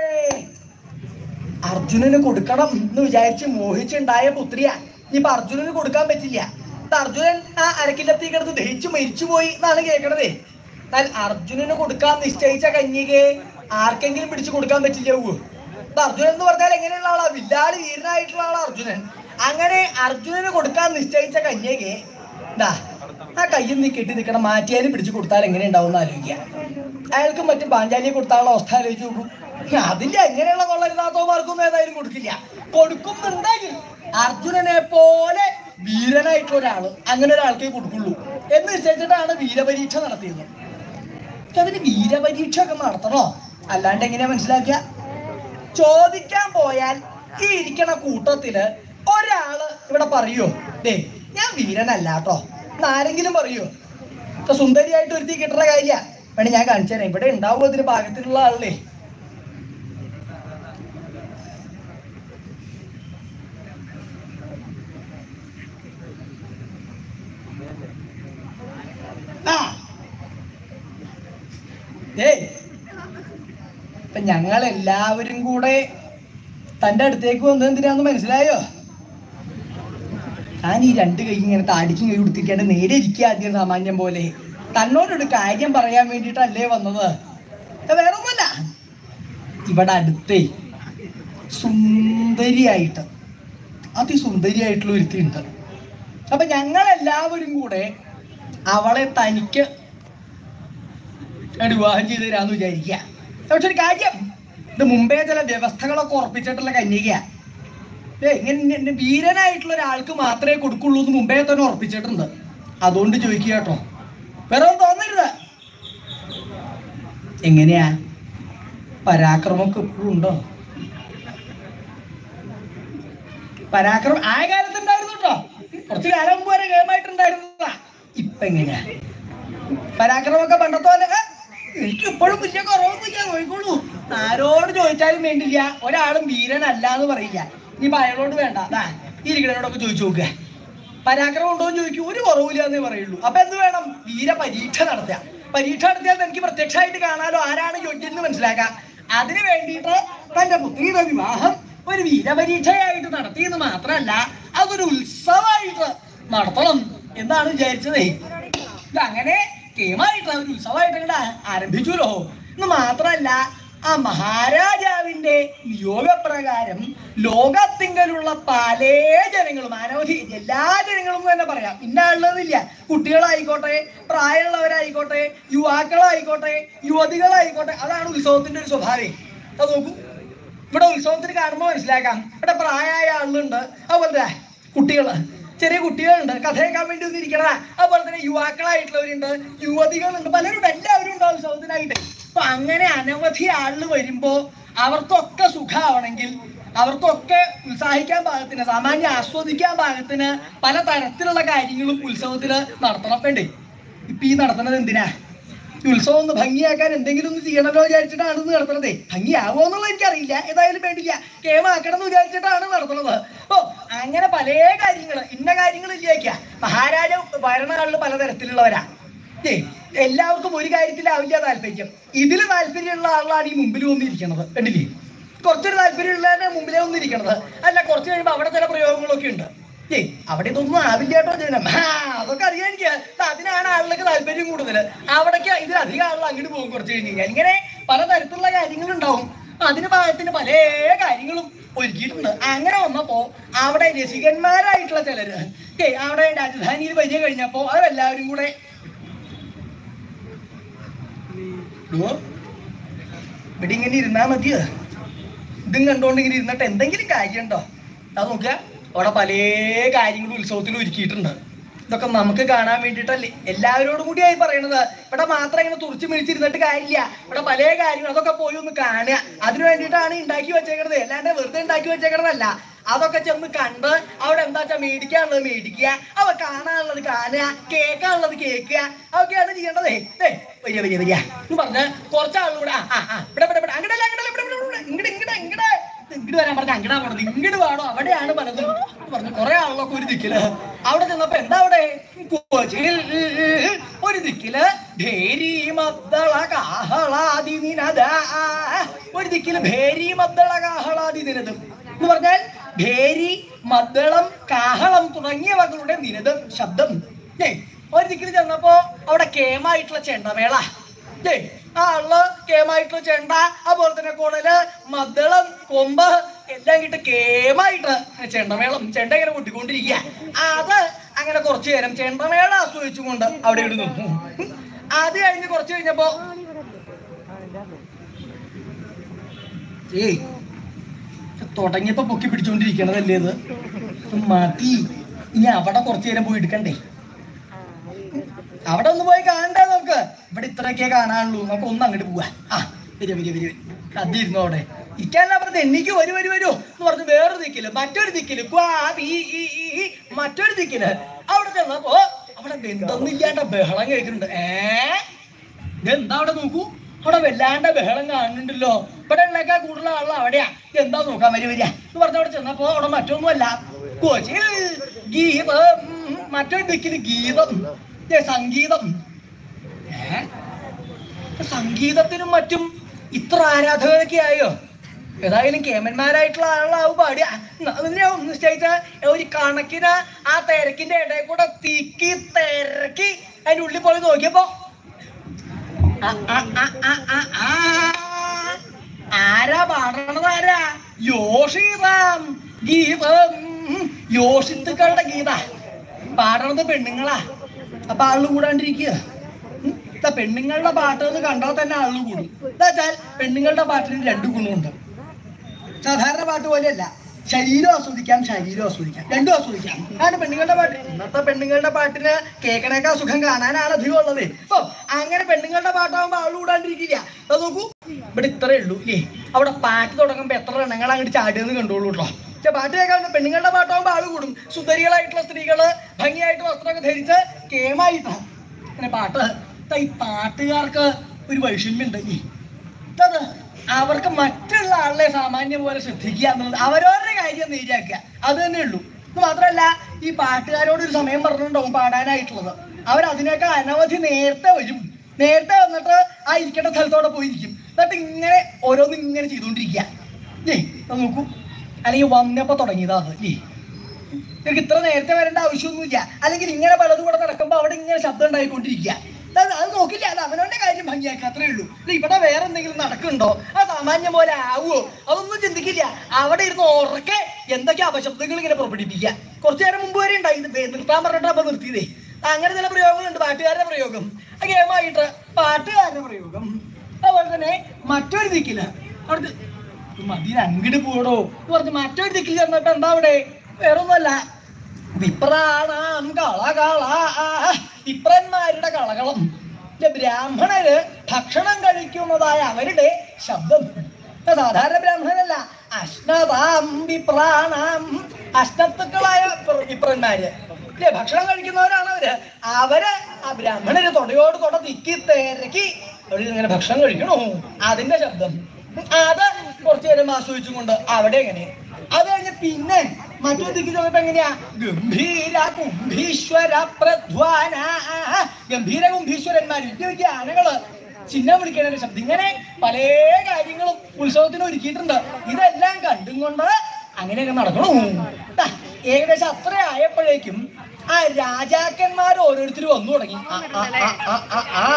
അർജുനന് കൊടുക്കണം എന്ന് വിചാരിച്ച് മോഹിച്ചുണ്ടായ പുത്രിയ ഇനിയിപ്പൊ അർജുനന് കൊടുക്കാൻ പറ്റില്ല ഇത് അർജുനൻ ആ അരക്കില്ലത്തിൽ കിടന്ന് ദഹിച്ചു മരിച്ചു പോയി എന്നാണ് കേൾക്കണതേ എന്നാൽ അർജുനന് കൊടുക്കാൻ നിശ്ചയിച്ച കന്യകയെ ആർക്കെങ്കിലും പിടിച്ചു കൊടുക്കാൻ പറ്റില്ല ഊ ഇത് അർജുനൻ എന്ന് പറഞ്ഞാൽ എങ്ങനെയുള്ള ആളാ വില്ലാളി വീരനായിട്ടുള്ള ആളാ അർജുനൻ അങ്ങനെ അർജുനന് കൊടുക്കാൻ നിശ്ചയിച്ച കന്യകെ ദാ ആ കയ്യിൽ നീ കെട്ടി നിൽക്കണം മാറ്റിയാലും പിടിച്ചു കൊടുത്താൽ എങ്ങനെ ഉണ്ടാവും ആലോചിക്കുക അയാൾക്ക് മറ്റു പാഞ്ചാലിയെ കൊടുത്താലുള്ള അവസ്ഥ ആലോചിച്ച് നോക്കൂ അതില്ല എങ്ങനെയുള്ള കൊള്ളരുതാത്തവന്മാർക്കൊന്നും ഏതായാലും കൊടുക്കില്ല കൊടുക്കുന്നുണ്ടെങ്കിൽ അർജുനനെ പോലെ വീരനായിട്ടുള്ള ഒരാള് അങ്ങനെ ഒരാൾക്കേ കൊടുക്കുള്ളൂ എന്ന് നിശ്ചയിച്ചിട്ടാണ് വീരപരീക്ഷ നടത്തിയത് പക്ഷെ അതിന് വീരപരീക്ഷ ഒക്കെ നടത്തണോ അല്ലാണ്ട് എങ്ങനെയാ മനസ്സിലാക്കുക ചോദിക്കാൻ പോയാൽ ഈ ഇരിക്കണ കൂട്ടത്തില് ഒരാള് ഇവിടെ പറയോ ദേ ഞാൻ വീരനല്ല കേട്ടോ ആരെങ്കിലും പറയോ ഇപ്പൊ സുന്ദരിയായിട്ട് ഒരുത്തി കിട്ടുന്ന കാര്യ വേണേ ഞാൻ കാണിച്ചു തരാം ഇവിടെ ഉണ്ടാവും അതിന് പാകത്തിലുള്ള ആളല്ലേ ആ ഏയ് ഇപ്പൊ ഞങ്ങൾ എല്ലാവരും കൂടെ തന്റെ അടുത്തേക്ക് വന്നത് എന്തിനാന്ന് മനസ്സിലായോ ഞാൻ ഈ രണ്ട് കൈ ഇങ്ങനെ താടിക്കും കൈ കൊടുത്തിരിക്കാണ്ട് നേരെ ഇരിക്കുക ആദ്യം സാമാന്യം പോലെ തന്നോടൊരു കാര്യം പറയാൻ വേണ്ടിയിട്ടല്ലേ വന്നത് ഇത് വേറെ ഒന്നുമല്ല ഇവിടെ അടുത്തേ സുന്ദരിയായിട്ട് അതിസുന്ദരിയായിട്ടുള്ള ഒരുത്തിയുണ്ട് അപ്പൊ ഞങ്ങൾ എല്ലാവരും കൂടെ അവളെ തനിക്ക് അങ്ങട് വിവാഹം ചെയ്ത് തരാന്ന് വിചാരിക്കുക പക്ഷെ ഒരു കാര്യം ഇത് മുമ്പേ ചില വ്യവസ്ഥകളൊക്കെ ഉറപ്പിച്ചിട്ടുള്ള കന്യക ഏ ഇങ്ങനെ ഇങ്ങനെ വീരനായിട്ടുള്ള ഒരാൾക്ക് മാത്രമേ കൊടുക്കുള്ളൂ എന്ന് മുമ്പേ തന്നെ ഉറപ്പിച്ചിട്ടുണ്ട് അതുകൊണ്ട് ചോദിക്കുക കേട്ടോ വേറെ ഒന്നും തോന്നരുത് എങ്ങനെയാ പരാക്രമമൊക്കെ ഇപ്പോഴും ഉണ്ടോ പരാക്രമം ആ കാലത്ത് ഉണ്ടായിരുന്നു കേട്ടോ കുറച്ച് കാലം മുമ്പ് വരെ കേമായിട്ടുണ്ടായിരുന്നതാ ഇപ്പൊ എങ്ങനെയാ പരാക്രമമൊക്കെ പണ്ടത്തെ പോലെ "ഏ, എനിക്ക് ഇപ്പോഴും വലിയ കുറവൊന്നുമില്ല നോക്കിക്കോളൂ ആരോട് ചോദിച്ചാലും വേണ്ടില്ല ഒരാളും വീരനല്ല എന്ന് പറയില്ല ഇനിയിപ്പോ അയാളോട് വേണ്ട ദാ ഈ ഇരിക്കണോടൊക്കെ ചോദിച്ചു നോക്കുക പരാക്രമം ഉണ്ടോ എന്ന് ചോദിക്കും ഒരു കുറവില്ല എന്നേ പറയുള്ളൂ അപ്പൊ എന്ത് വേണം വീര പരീക്ഷ നടത്തുക പരീക്ഷ നടത്തിയാൽ എനിക്ക് പ്രത്യക്ഷമായിട്ട് കാണാലോ ആരാണ് യോഗ്യൻ എന്ന് മനസ്സിലാക്കാം അതിന് വേണ്ടിയിട്ട് തന്റെ പുത്രിയുടെ വിവാഹം ഒരു വീരപരീക്ഷയായിട്ട് നടത്തിയെന്ന് മാത്രമല്ല അതൊരു ഉത്സവമായിട്ട് നടത്തണം എന്നാണ് വിചാരിച്ചതേ ഇത് അങ്ങനെ കേമായിട്ടുള്ള ഒരു ഉത്സവമായിട്ട് അങ്ങട് ആരംഭിച്ചുല്ലോ എന്ന് മാത്രമല്ല ആ മഹാരാജാവിന്റെ നിയോഗപ്രകാരം ലോകത്തിങ്കലുള്ള പല ജനങ്ങളും അനവധി എല്ലാ ജനങ്ങളും എന്ന് തന്നെ പറയാം ഇന്ന ഉള്ളതില്ല കുട്ടികളായിക്കോട്ടെ പ്രായമുള്ളവരായിക്കോട്ടെ യുവാക്കളായിക്കോട്ടെ യുവതികളായിക്കോട്ടെ അതാണ് ഉത്സവത്തിന്റെ ഒരു സ്വഭാവം അത് നോക്കൂ ഇവിടെ ഉത്സവത്തിന് കാണുമ്പോൾ മനസ്സിലാക്കാം ഇവിടെ പ്രായമായ ആളുണ്ട് അതുപോലെ കുട്ടികള് ചെറിയ കുട്ടികളുണ്ട് കഥ കേൾക്കാൻ വേണ്ടി ഒന്നിരിക്കണ അതുപോലെ തന്നെ യുവാക്കളായിട്ടുള്ളവരുണ്ട് യുവതികളുണ്ട് പലരും ഉണ്ട്, എല്ലാവരും ഉണ്ട് ഉത്സവത്തിനായിട്ട് അപ്പൊ അങ്ങനെ അനവധി ആളുകൾ വരുമ്പോ അവർക്കൊക്കെ സുഖമാവണമെങ്കിൽ അവർക്കൊക്കെ ഉത്സാഹിക്കാൻ പാകത്തിന് സാമാന്യം ആസ്വദിക്കാൻ പാകത്തിന് പല തരത്തിലുള്ള കാര്യങ്ങളും ഉത്സവത്തില് നടത്തണം വേണ്ടേ ഇപ്പൊ ഈ നടത്തുന്നത് എന്തിനാ ഈ ഉത്സവം ഒന്ന് ഭംഗിയാക്കാൻ എന്തെങ്കിലും ഒന്ന് ചെയ്യണമല്ലോ വിചാരിച്ചിട്ടാണ് ഇത് നടത്തുന്നത് ഭംഗിയാവോ എന്നുള്ളത് എനിക്കറിയില്ല ഏതായാലും വേണ്ടില്ല കേമാക്കണം എന്ന് വിചാരിച്ചിട്ടാണ് നടത്തുന്നത് ഓ അങ്ങനെ പല കാര്യങ്ങൾ ഇന്ന കാര്യങ്ങൾ ഇല്ലേക്ക മഹാരാജ ഭരണകാളിൽ പലതരത്തിലുള്ളവരാ ഏ എല്ലാവർക്കും ഒരു കാര്യത്തിലാവില്ല താല്പര്യം ഇതില് താല്പര്യമുള്ള ആളാണ് ഈ മുമ്പിൽ വന്നിരിക്കുന്നത് കണ്ടില്ലേ കുറച്ചൊരു താല്പര്യമുള്ളതിന്റെ മുമ്പിലേ വന്നിരിക്കണത് അല്ല കുറച്ച് കഴിയുമ്പോൾ അവിടെ ചില പ്രയോഗങ്ങളൊക്കെ ഉണ്ട് ഏയ് അവിടെ ഇതൊന്നും ആവില്ല കേട്ടോ ജനം ആ അതൊക്കെ അറിയാൻ എനിക്ക് അതിനാണ് ആളുകൾക്ക് താല്പര്യം കൂടുതൽ അവിടേക്ക് ഇതിൽ അധികം ആളുകൾ അങ്ങോട്ട് പോകും കുറച്ച് കഴിഞ്ഞ് കഴിഞ്ഞാൽ ഇങ്ങനെ പലതരത്തിലുള്ള കാര്യങ്ങളുണ്ടാവും അതിന് ഭാഗത്തിന് പല കാര്യങ്ങളും ഒരുക്കിയിട്ടുണ്ട് അങ്ങനെ വന്നപ്പോ അവിടെ രസികന്മാരായിട്ടുള്ള ചിലര് ഏയ് അവിടെ രാജധാനിയിൽ പരിചയം കഴിഞ്ഞപ്പോ അവരെല്ലാവരും കൂടെ "ഡോ, ഇവിടെ ഇങ്ങനെ ഇരുന്നാ മതിയോ ഇതും കണ്ടോണ്ട് ഇങ്ങനെ ഇരുന്നിട്ട് എന്തെങ്കിലും കാര്യമുണ്ടോ അത് നോക്കുക അവിടെ പല കാര്യങ്ങളും ഉത്സവത്തിന് ഒരുക്കിയിട്ടുണ്ട് ഇതൊക്കെ നമുക്ക് കാണാൻ വേണ്ടിയിട്ടല്ലേ എല്ലാവരോടും കൂടിയായി പറയണത് ഇവിടെ മാത്രം ഇങ്ങനെ തുറച്ചു മിഴിച്ചിരുന്നിട്ട് കാര്യമില്ല ഇവിടെ പല കാര്യങ്ങളും അതൊക്കെ പോയി ഒന്ന് കാണുക അതിനു വേണ്ടിയിട്ടാണ് ഈ ഉണ്ടാക്കി വെച്ചേക്കണത് അല്ലാണ്ട് വെറുതെ ഉണ്ടാക്കി വെച്ചേക്കണതല്ല അതൊക്കെ ചെന്ന് കണ്ട് അവിടെ എന്താ വെച്ചാൽ മേടിക്കാനുള്ളത് മേടിക്കുക അവ കാണാനുള്ളത് കാണുക കേൾക്കാനുള്ളത് കേൾക്കുക അതൊക്കെയാണ് ചെയ്യേണ്ടതേ ഏ വരിക വരിക വരിക എന്ന് പറഞ്ഞ് കുറച്ച് ആളുകൂടെ ആ ആ ആ ഇവിടെ ഇവിടെ ഇവിടെ അങ്ങടല്ല അങ്ങടല്ല ഇവിടെ ഇവിടെ ഇവിടെ ഇങ്ങട് ഇങ്ങട് ഇങ്ങട് ഇങ്ങട് വരാൻ പറഞ്ഞ അങ്ങടാ പറഞ്ഞത് ഇങ്ങട് വേണോ അവിടെയാണ് പലതും എന്ന് പറഞ്ഞു കുറെ ആളുകളൊക്കെ ഒരു ദിക്കില് അവിടെ ചെന്നപ്പോ എന്താ അവിടെ കൊച്ചിയിൽ ഒരു ദിക്കില് ഭേരി മദ്ദള കാഹളാദി നിനദ ഒരു ദിക്കില് ഭേരി മദ്ദള കാഹളാദി നിനദം എന്ന് പറഞ്ഞാൽ ഭേരി മദ്ദളം കാഹളം തുടങ്ങിയവകളുടെ നിനദം ശബ്ദം ഏ ഒരു ദിക്കിൽ ചെന്നപ്പോ അവിടെ കേമായിട്ടുള്ള ചെണ്ടമേള ഏ ആ ആള് കേമായിട്ട് ചെണ്ട അതുപോലെ തന്നെ കുടല് മദ്ദളം കൊമ്പ് എല്ലാം കിട്ട് കേമായിട്ട് ചെണ്ടമേളം ചെണ്ട ഇങ്ങനെ കൊട്ടിക്കൊണ്ടിരിക്കുക അത് അങ്ങനെ കുറച്ചു നേരം ചെണ്ടമേളം ആസ്വദിച്ചുകൊണ്ട് അവിടെ ഇവിടെ നിന്നു അത് കഴിഞ്ഞ് കുറച്ച് കഴിഞ്ഞപ്പോ ഏയ് തുടങ്ങിയപ്പോ പൊക്കി പിടിച്ചോണ്ടിരിക്കണതല്ലേ ഇത് ഇത് മതി ഇനി അവിടെ കുറച്ചു നേരം പോയി എടുക്കണ്ടേ അവിടെ ഒന്ന് പോയി കാണണ്ടേ നമുക്ക് ഇവിടെ ഇത്രയൊക്കെ കാണാനുള്ളൂ നമുക്ക് ഒന്ന് അങ്ങോട്ട് പോവാ ആ വരിക വരിക വരിക അതിരുന്നു അവിടെ ഇരിക്കാനല്ല പറഞ്ഞത് എനിക്ക് വരൂ വരൂ വരൂ എന്ന് പറഞ്ഞ് വേറൊരു ദിക്കില് മറ്റൊരു ദിക്കില് ക്വാ, ഈ, ഈ, ഈ, ഈ, മറ്റൊരു ദിക്കില് അവിടെ ചെന്നപ്പോ അവിടെ ബന്ധമൊന്നുമില്ലാണ്ട ബഹളം കേൾക്കുന്നുണ്ട് ഏ ഇതെന്താ അവിടെ നോക്കൂ അവിടെ വല്ലാണ്ട് ബഹളം കാണുന്നുണ്ടല്ലോ ഇവിടെ ഉള്ളേക്കാൾ കൂടുതൽ ആളുകൾ അവിടെയാ എന്താ നോക്കാൻ വരി വരിക എന്ന് പറഞ്ഞ അവിടെ ചെന്നപ്പോ അവിടെ മറ്റൊന്നുമല്ല കൊച്ചിയിൽ ഗീതം ഉം, മറ്റൊരു ദിക്കില് ഗീതം ദേ, സംഗീതം ഏ സംഗീതത്തിനും മറ്റും ഇത്ര ആരാധകരൊക്കെ ആയോ ഏതായാലും കേമന്മാരായിട്ടുള്ള ആളാവും പാടുക അതിനെ നിശ്ചയിച്ച ഒരു കണക്കിന് ആ തിരക്കിന്റെ ഇടയിൽ കൂടെ തിക്കി തിരക്കി അതിന്റെ ഉള്ളിൽ പോയി നോക്കിയപ്പോ ആ, ആ, ആ, ആ, ആ, ആ. ആരാ പാടണത് ആരാ യോഷിതാം ഗീതം യോഷിത്തുക്കളുടെ ഗീത പാടണത് പെണ്ണുങ്ങളാ അപ്പൊ ആള് കൂടാണ്ടിരിക്കുക ഇതാ പെണ്ണുങ്ങളുടെ പാട്ട് എന്ന് കണ്ടാൽ തന്നെ ആള് കൂടും എന്താ വെച്ചാൽ പെണ്ണുങ്ങളുടെ പാട്ടിന് രണ്ട് ഗുണമുണ്ട് സാധാരണ പാട്ട് പോലെയല്ല ശരീരം ആസ്വദിക്കാം ശരീരം ആസ്വദിക്കാം രണ്ടും ആസ്വദിക്കാം ആണ് പെണ്ണുങ്ങളുടെ പാട്ട് ഇന്നത്തെ പെണ്ണുങ്ങളുടെ പാട്ടിന് കേൾക്കണേക്കാൾ സുഖം കാണാനാണ് അധികം ഉള്ളത് ഓ അങ്ങനെ പെണ്ണുങ്ങളുടെ പാട്ടാകുമ്പോൾ ആൾ കൂടാണ്ടിരിക്കില്ല അത് നോക്കൂ ഇവിടെ ഇത്രേ ഉള്ളൂ ഇല്ലേ അവിടെ പാട്ട് തുടങ്ങുമ്പോൾ എത്ര എണ്ണങ്ങൾ അങ്ങോട്ട് ചാടിയെന്ന് കണ്ടോളൂ കേട്ടോ പക്ഷെ പാട്ട് കേൾക്കാൻ പെണ്ണുങ്ങളുടെ പാട്ടാകുമ്പോൾ ആൾ കൂടും സുന്ദരികളായിട്ടുള്ള സ്ത്രീകള് ഭംഗിയായിട്ട് വസ്ത്രമൊക്കെ ധരിച്ച് കേമായിട്ടാണ് അങ്ങനെ പാട്ട് ദാ ഈ പാട്ടുകാർക്ക് ഒരു വൈഷമ്യം ഉണ്ട് ഇതത് അവർക്ക് മറ്റുള്ള ആളെ സാമാന്യം പോലെ ശ്രദ്ധിക്കുക എന്നുള്ളത് അവരവരുടെ കാര്യം നേരിയാക്കുക അത് തന്നെ ഉള്ളൂ ഇത് മാത്രമല്ല ഈ പാട്ടുകാരോട് ഒരു സമയം പറഞ്ഞിട്ടുണ്ടാവും പാടാനായിട്ടുള്ളത് അവർ അതിനേക്കാൾ അനവധി നേരത്തെ വരും നേരത്തെ വന്നിട്ട് ആ ഇരിക്കേണ്ട സ്ഥലത്തോടെ പോയിരിക്കും എന്നിട്ട് ഇങ്ങനെ ഓരോന്നും ഇങ്ങനെ ചെയ്തുകൊണ്ടിരിക്കുക ഏയ് അത് നോക്കൂ അല്ലെങ്കിൽ വന്നപ്പോ തുടങ്ങിയതാ അത് ഏയ് നിനക്ക് ഇത്ര നേരത്തെ വരേണ്ട ആവശ്യമൊന്നുമില്ല അല്ലെങ്കിൽ ഇങ്ങനെ പലതും കൂടെ നടക്കുമ്പോൾ അവിടെ ഇങ്ങനെ ശബ്ദം ഉണ്ടായിക്കൊണ്ടിരിക്കുക അത് അത് നോക്കില്ല അത് അവനവന്റെ കാര്യം ഭംഗിയാക്കുക അത്രേ ഉള്ളൂ അല്ല ഇവിടെ വേറെ എന്തെങ്കിലും നടക്കുന്നുണ്ടോ ആ സാമാന്യം പോലെ ആവുമോ അതൊന്നും ചിന്തിക്കില്ല അവിടെ ഇരുന്ന് ഉറക്കെ എന്തൊക്കെ അപശബ്ദങ്ങൾ ഇങ്ങനെ പുറപ്പെടുപ്പിക്കുക കുറച്ചു നേരം മുമ്പ് വരെ ഉണ്ടായി ഇത് വേ- നിർത്താൻ പറഞ്ഞിട്ട് അപ്പൊ നിർത്തിയതേ അങ്ങനെ ചില പ്രയോഗങ്ങളുണ്ട് പാട്ടുകാരുടെ പ്രയോഗം ആ ഗെയിമായിട്ട് പാട്ടുകാരുടെ പ്രയോഗം അതുപോലെ തന്നെ മറ്റൊരു ദിക്കില് അവിടുത്തെ മതി അങ്ങോട്ട് പോടോ എന്ന് പറഞ്ഞ് മറ്റൊരു ദിക്കിൽ ചെന്നപ്പോ എന്താ അവിടെ വേറൊന്നുമല്ല വിപ്രാണാം കളകള വിപ്രന്മാരുടെ കളകളം ഇത് ബ്രാഹ്മണര് ഭക്ഷണം കഴിക്കുന്നതായ അവരുടെ ശബ്ദം ഇത് സാധാരണ ബ്രാഹ്മണനല്ല അശ്നതാം വിപ്രാണാം അശ്നത്തുക്കളായ പ്ര- വിപ്രന്മാര് ഇല്ലേ ഭക്ഷണം കഴിക്കുന്നവരാണ് അവര് അവര് ആ ബ്രാഹ്മണര് തൊടയോട് തൊട തിക്കി തിരക്കി അവര് ഇങ്ങനെ ഭക്ഷണം കഴിക്കണോ അതിന്റെ ശബ്ദം അത് കുറച്ചു നേരം ആസ്വദിച്ചുകൊണ്ട് അവിടെ എങ്ങനെ അത് കഴിഞ്ഞ് പിന്നെ മറ്റൊരു ദിക്ക് ചോദിച്ചപ്പോ എങ്ങനെയാ ഗംഭീര കുംഭീശ്വര പ്രധ്വാന ഗംഭീര കുംഭീശ്വരന്മാര് വലിയ വലിയ ആനകള് ചിഹ്നം വിളിക്കുന്ന ശബ്ദം ഇങ്ങനെ പല കാര്യങ്ങളും ഉത്സവത്തിന് ഒരുക്കിയിട്ടുണ്ട് ഇതെല്ലാം കണ്ടും കൊണ്ട് അങ്ങനെയൊക്കെ നടക്കണു ദാ, ഏകദേശം അത്ര ആയപ്പോഴേക്കും ആ രാജാക്കന്മാർ ഓരോരുത്തർ വന്നു തുടങ്ങി ആ, ആ, ആ, ആ, ആ, ആ.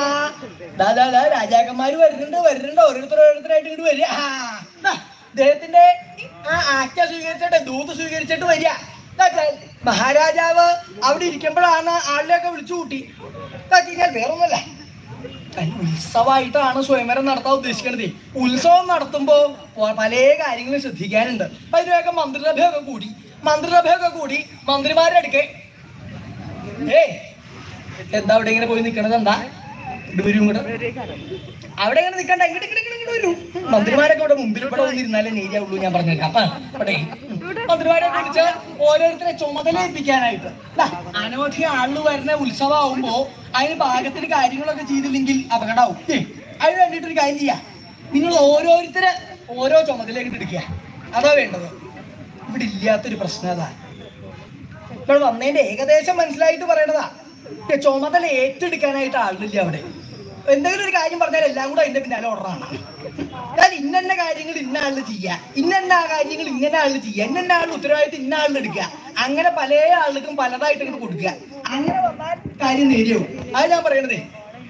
ദാ, ദാ, ദാ, രാജാക്കന്മാര് വരുന്നുണ്ട് വരുന്നുണ്ട് ഓരോരുത്തർ ഓരോരുത്തരായിട്ട് ഇങ്ങോട്ട് വരിക ആ, ദാ, ഇദ്ദേഹത്തിന്റെ ആ ആജ്ഞ സ്വീകരിച്ചിട്ട് ദൂത് സ്വീകരിച്ചിട്ട് വരിക എന്താ വെച്ചാൽ മഹാരാജാവ് അവിടെ ഇരിക്കുമ്പോഴാണ് ആളിനെയൊക്കെ വിളിച്ചു കൂട്ടി എന്താ വെച്ച് കഴിഞ്ഞാൽ വേറൊന്നുമല്ല ഉത്സവമായിട്ടാണ് സ്വയംവരം നടത്താൻ ഉദ്ദേശിക്കുന്നത് ഉത്സവം നടത്തുമ്പോ പ- പല കാര്യങ്ങളും ശ്രദ്ധിക്കാനുണ്ട് അപ്പൊ അതിനൊക്കെ മന്ത്രിസഭയൊക്കെ കൂടി മന്ത്രിസഭയൊക്കെ കൂടി മന്ത്രിമാരുടെ അടുക്കെ ഏ എന്താ അവിടെ ഇങ്ങനെ പോയി നിക്കണത് എന്താ ഇത് വരും ഇങ്ങോട്ട് അവിടെ ഇങ്ങനെ നിക്കണ്ട ഇങ്ങോട്ട് ഇങ്ങോട്ട് ഇങ്ങോട്ട് ഇങ്ങോട്ട് വരൂ മന്ത്രിമാരൊക്കെ ഇവിടെ മുമ്പിൽ ഇവിടെ വന്നിരുന്നാലേ നേരിയാവുള്ളൂ ഞാൻ പറഞ്ഞേക്കാം അപ്പൊ ഇവിടെ മന്ത്രിമാരെ വിളിച്ച് ഓരോരുത്തരെ ചുമതല ഏൽപ്പിക്കാനായിട്ട് ദാ, അനവധി ആളുകൾ വരുന്ന ഉത്സവമാകുമ്പോ അതിന് പാകത്തിന് കാര്യങ്ങളൊക്കെ ചെയ്തില്ലെങ്കിൽ അപകടമാവും ഏ, അതിന് വേണ്ടിയിട്ട് ഒരു കാര്യം ചെയ്യാം നിങ്ങൾ ഓരോരുത്തരെ ഓരോ ചുമതലയൊക്കെ എടുക്കുക അതാ വേണ്ടത് ഇവിടെ ഇല്ലാത്തൊരു പ്രശ്നം അതാ ഇപ്പോൾ വന്നതിന്റെ ഏകദേശം മനസ്സിലായിട്ട് പറയണതാ ഈ ചുമതല ഏറ്റെടുക്കാനായിട്ട് ആളില്ല അവിടെ എന്തെങ്കിലും ഒരു കാര്യം പറഞ്ഞാൽ എല്ലാം കൂടെ അതിന്റെ പിന്നാലെ ഓർഡറാണ് ഞാൻ ഇന്ന കാര്യങ്ങൾ ഇന്ന ആളിൽ ചെയ്യുക ഇന്ന കാര്യങ്ങൾ ഇങ്ങനെ ആളിൽ ചെയ്യുക ഇന്ന ആളിൽ ഉത്തരവാദിത്തം ഇന്ന ആളിൽ എടുക്കുക അങ്ങനെ പല ആളുകൾക്കും പലതായിട്ട് ഇങ്ങോട്ട് കൊടുക്കുക അങ്ങനെ വന്നാൽ കാര്യം നേരിയാവും അത് ഞാൻ പറയണതേ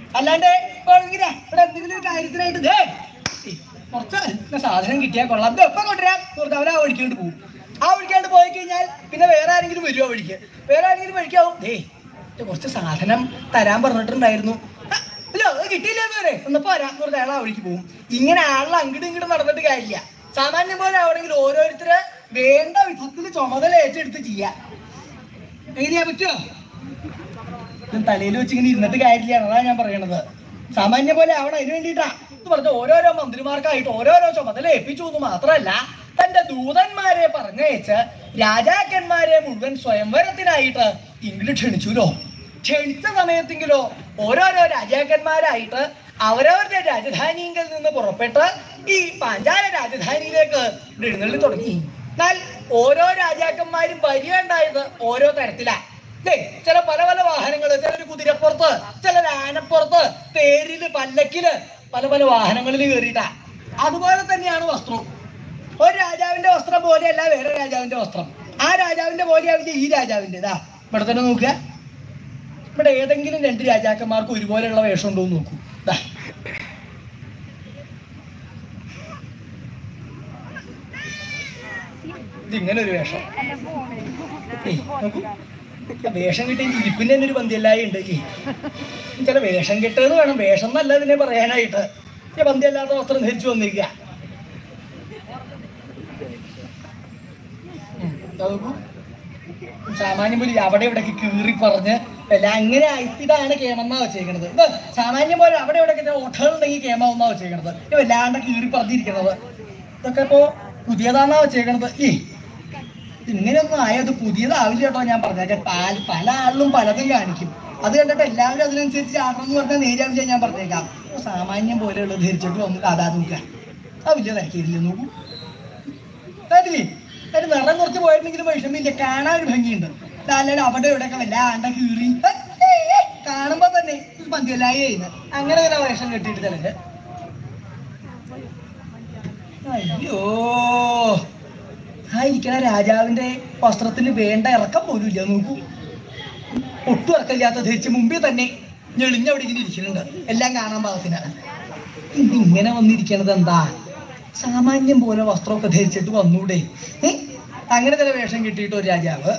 അല്ലാണ്ട് ഇപ്പൊ ഇങ്ങനെ ഇവിടെ എന്തെങ്കിലും ഒരു കാര്യത്തിനായിട്ട് ദേ ഈ കുറച്ച് ഇന്ന സാധനം കിട്ടിയാൽ കൊള്ളാം ഇത് എപ്പം കൊണ്ടുവരാം കുറച്ച് അവൻ ആ വഴിക്കാണ്ട് പോകും ആ വഴിക്കാണ്ട് പോയി കഴിഞ്ഞാൽ പിന്നെ വേറെ ആരെങ്കിലും വരുമോ ആ വഴിക്ക് വേറെ ആരെങ്കിലും വഴിക്കാവും ദേ ഇത് കുറച്ച് സാധനം തരാൻ പറഞ്ഞിട്ടുണ്ടായിരുന്നു ആ, ഇല്ല അത് കിട്ടിയില്ല വേറെ ഒന്നപ്പോ വരാം കുറച്ച് അയാൾ ആ വഴിക്ക് പോകും ഇങ്ങനെ ആളിൽ അങ്ങോട്ടും ഇങ്ങോട്ടും നടന്നിട്ട് കാര്യമില്ല സാമാന്യം പോലെ ആവണമെങ്കിൽ ഓരോരുത്തര് വേണ്ട വിധത്തിൽ ചുമതല ഏറ്റെടുത്ത് ചെയ്യാം എങ്ങനെയാ പറ്റുമോ തലയിൽ വെച്ച് ഇങ്ങനെ ഇരുന്നിട്ട് കാര്യമില്ല അതാണ് ഞാൻ പറയണത് സാമാന്യം പോലെ ആവണം അതിന് വേണ്ടിയിട്ടാ എന്ന് പറഞ്ഞ ഓരോരോ മന്ത്രിമാർക്കായിട്ട് ഓരോരോ ചുമതല ഏൽപ്പിച്ചു എന്ന് മാത്രമല്ല തന്റെ ദൂതന്മാരെ പറഞ്ഞയച്ച് രാജാക്കന്മാരെ മുഴുവൻ സ്വയംവരത്തിനായിട്ട് ഇങ്ങോട്ട് ക്ഷണിച്ചുല്ലോ ക്ഷണിച്ച സമയത്തെങ്കിലോ ഓരോരോ രാജാക്കന്മാരായിട്ട് അവരവരുടെ രാജധാനിയിൽ നിന്ന് പുറപ്പെട്ട് ഈ പാഞ്ചാല രാജധാനിയിലേക്ക് എഴുന്നള്ളി തുടങ്ങി എന്നാൽ ഓരോ രാജാക്കന്മാരും വരികയുണ്ടായത് ഓരോ തരത്തിലാ ദേ, ചില പല പല വാഹനങ്ങള് ചിലര് കുതിരപ്പുറത്ത് ചിലര് ആനപ്പുറത്ത് തേരില് പല്ലക്കില് പല പല വാഹനങ്ങളിൽ കയറിയിട്ടാ അതുപോലെ തന്നെയാണ് വസ്ത്രവും ഒരു രാജാവിന്റെ വസ്ത്രം പോലെയല്ല വേറെ രാജാവിന്റെ വസ്ത്രം ആ രാജാവിന്റെ പോലെയാവില്ല ഈ രാജാവിന്റെ ഇതാ ഇവിടെ തന്നെ നോക്കുക ഇവിടെ ഏതെങ്കിലും രണ്ട് രാജാക്കന്മാർക്ക് ഒരുപോലെയുള്ള വേഷം ഉണ്ടോ എന്ന് നോക്കൂ ദാ ഇതിങ്ങനെ ഒരു വേഷം ഏയ്, നോക്കൂ. ആ വേഷം കിട്ടിയ ഇരിപ്പിന്റെ തന്നെ ഒരു പന്തിയല്ലായി ഉണ്ട് ഈ ചില വേഷം കെട്ടെന്ന് വേണം വേഷം എന്നല്ല ഇതിനെ പറയാനായിട്ട് ഈ പന്തിയല്ലാത്ത വസ്ത്രം ധരിച്ചു വന്നിരിക്കുക ഉം, ദാ നോക്കൂ. സാമാന്യം പോലെ അവിടെ ഇവിടെയൊക്കെ കീറി പറഞ്ഞ് അല്ല അങ്ങനെ ഇതാണ് കേമെന്നാ വെച്ചേക്കണത് ഇത് സാമാന്യം പോലെ അവിടെ ഇവിടെയൊക്കെ ഓട്ടകൾ ഉണ്ടെങ്കിൽ കേമാവുന്നാ വെച്ചേക്കണത് ഇത് വല്ലാണ്ട് കീറി പറഞ്ഞിരിക്കണത് ഇതൊക്കെ ഇപ്പോ പുതിയതാന്നാ വെച്ചേക്കണത് ഈ ഇങ്ങനെയൊന്നും ആയത് പുതിയതാവില്ല കേട്ടോ ഞാൻ പറഞ്ഞേക്കാം പല പല ആളിലും പലതും കാണിക്കും അത് കണ്ടിട്ട് എല്ലാവരും അതിനനുസരിച്ച് ആടണം എന്ന് പറഞ്ഞാൽ നേരാവില്ല ഞാൻ പറഞ്ഞേക്കാം ഇപ്പൊ സാമാന്യം പോലെയുള്ളത് ധരിച്ചിട്ട് വന്ന് കാതാ നോക്കുക ആ വലിയ തിരക്കില്ല നോക്കൂ കേട്ടില്ലേ അതിന് നിറം കുറച്ച് പോയിരുന്നെങ്കിലും വിഷമില്ല കാണാൻ ഒരു ഭംഗിയുണ്ട് അല്ലാണ്ട് അവിടെ ഇവിടെയൊക്കെ വല്ലാണ്ട കീറി ഏ, ഏ, ഏ, കാണുമ്പോ തന്നെ ഒരു പന്തിയല്ലായി ചെയ്യുന്നത് അങ്ങനെ തന്നെ വേഷം കെട്ടിയിട്ട് തന്നെ അയ്യോ ആ ഇരിക്കണ രാജാവിന്റെ വസ്ത്രത്തിന് വേണ്ട ഇറക്കം പോലും ഇല്ല നോക്കൂ ഒട്ടും ഇറക്കമില്ലാത്ത ധരിച്ച് മുമ്പേ തന്നെ ഞെളിഞ്ഞവിടെ ഇങ്ങനെ ഇരിക്കുന്നുണ്ട് എല്ലാം കാണാൻ പാകത്തിനാണ് ഇത് ഇങ്ങനെ വന്നിരിക്കണത് എന്താ സാമാന്യം പോലെ വസ്ത്രമൊക്കെ ധരിച്ചിട്ട് വന്നൂടെ ഏ? അങ്ങനെ ചില വേഷം കിട്ടിയിട്ട് ഒരു രാജാവ്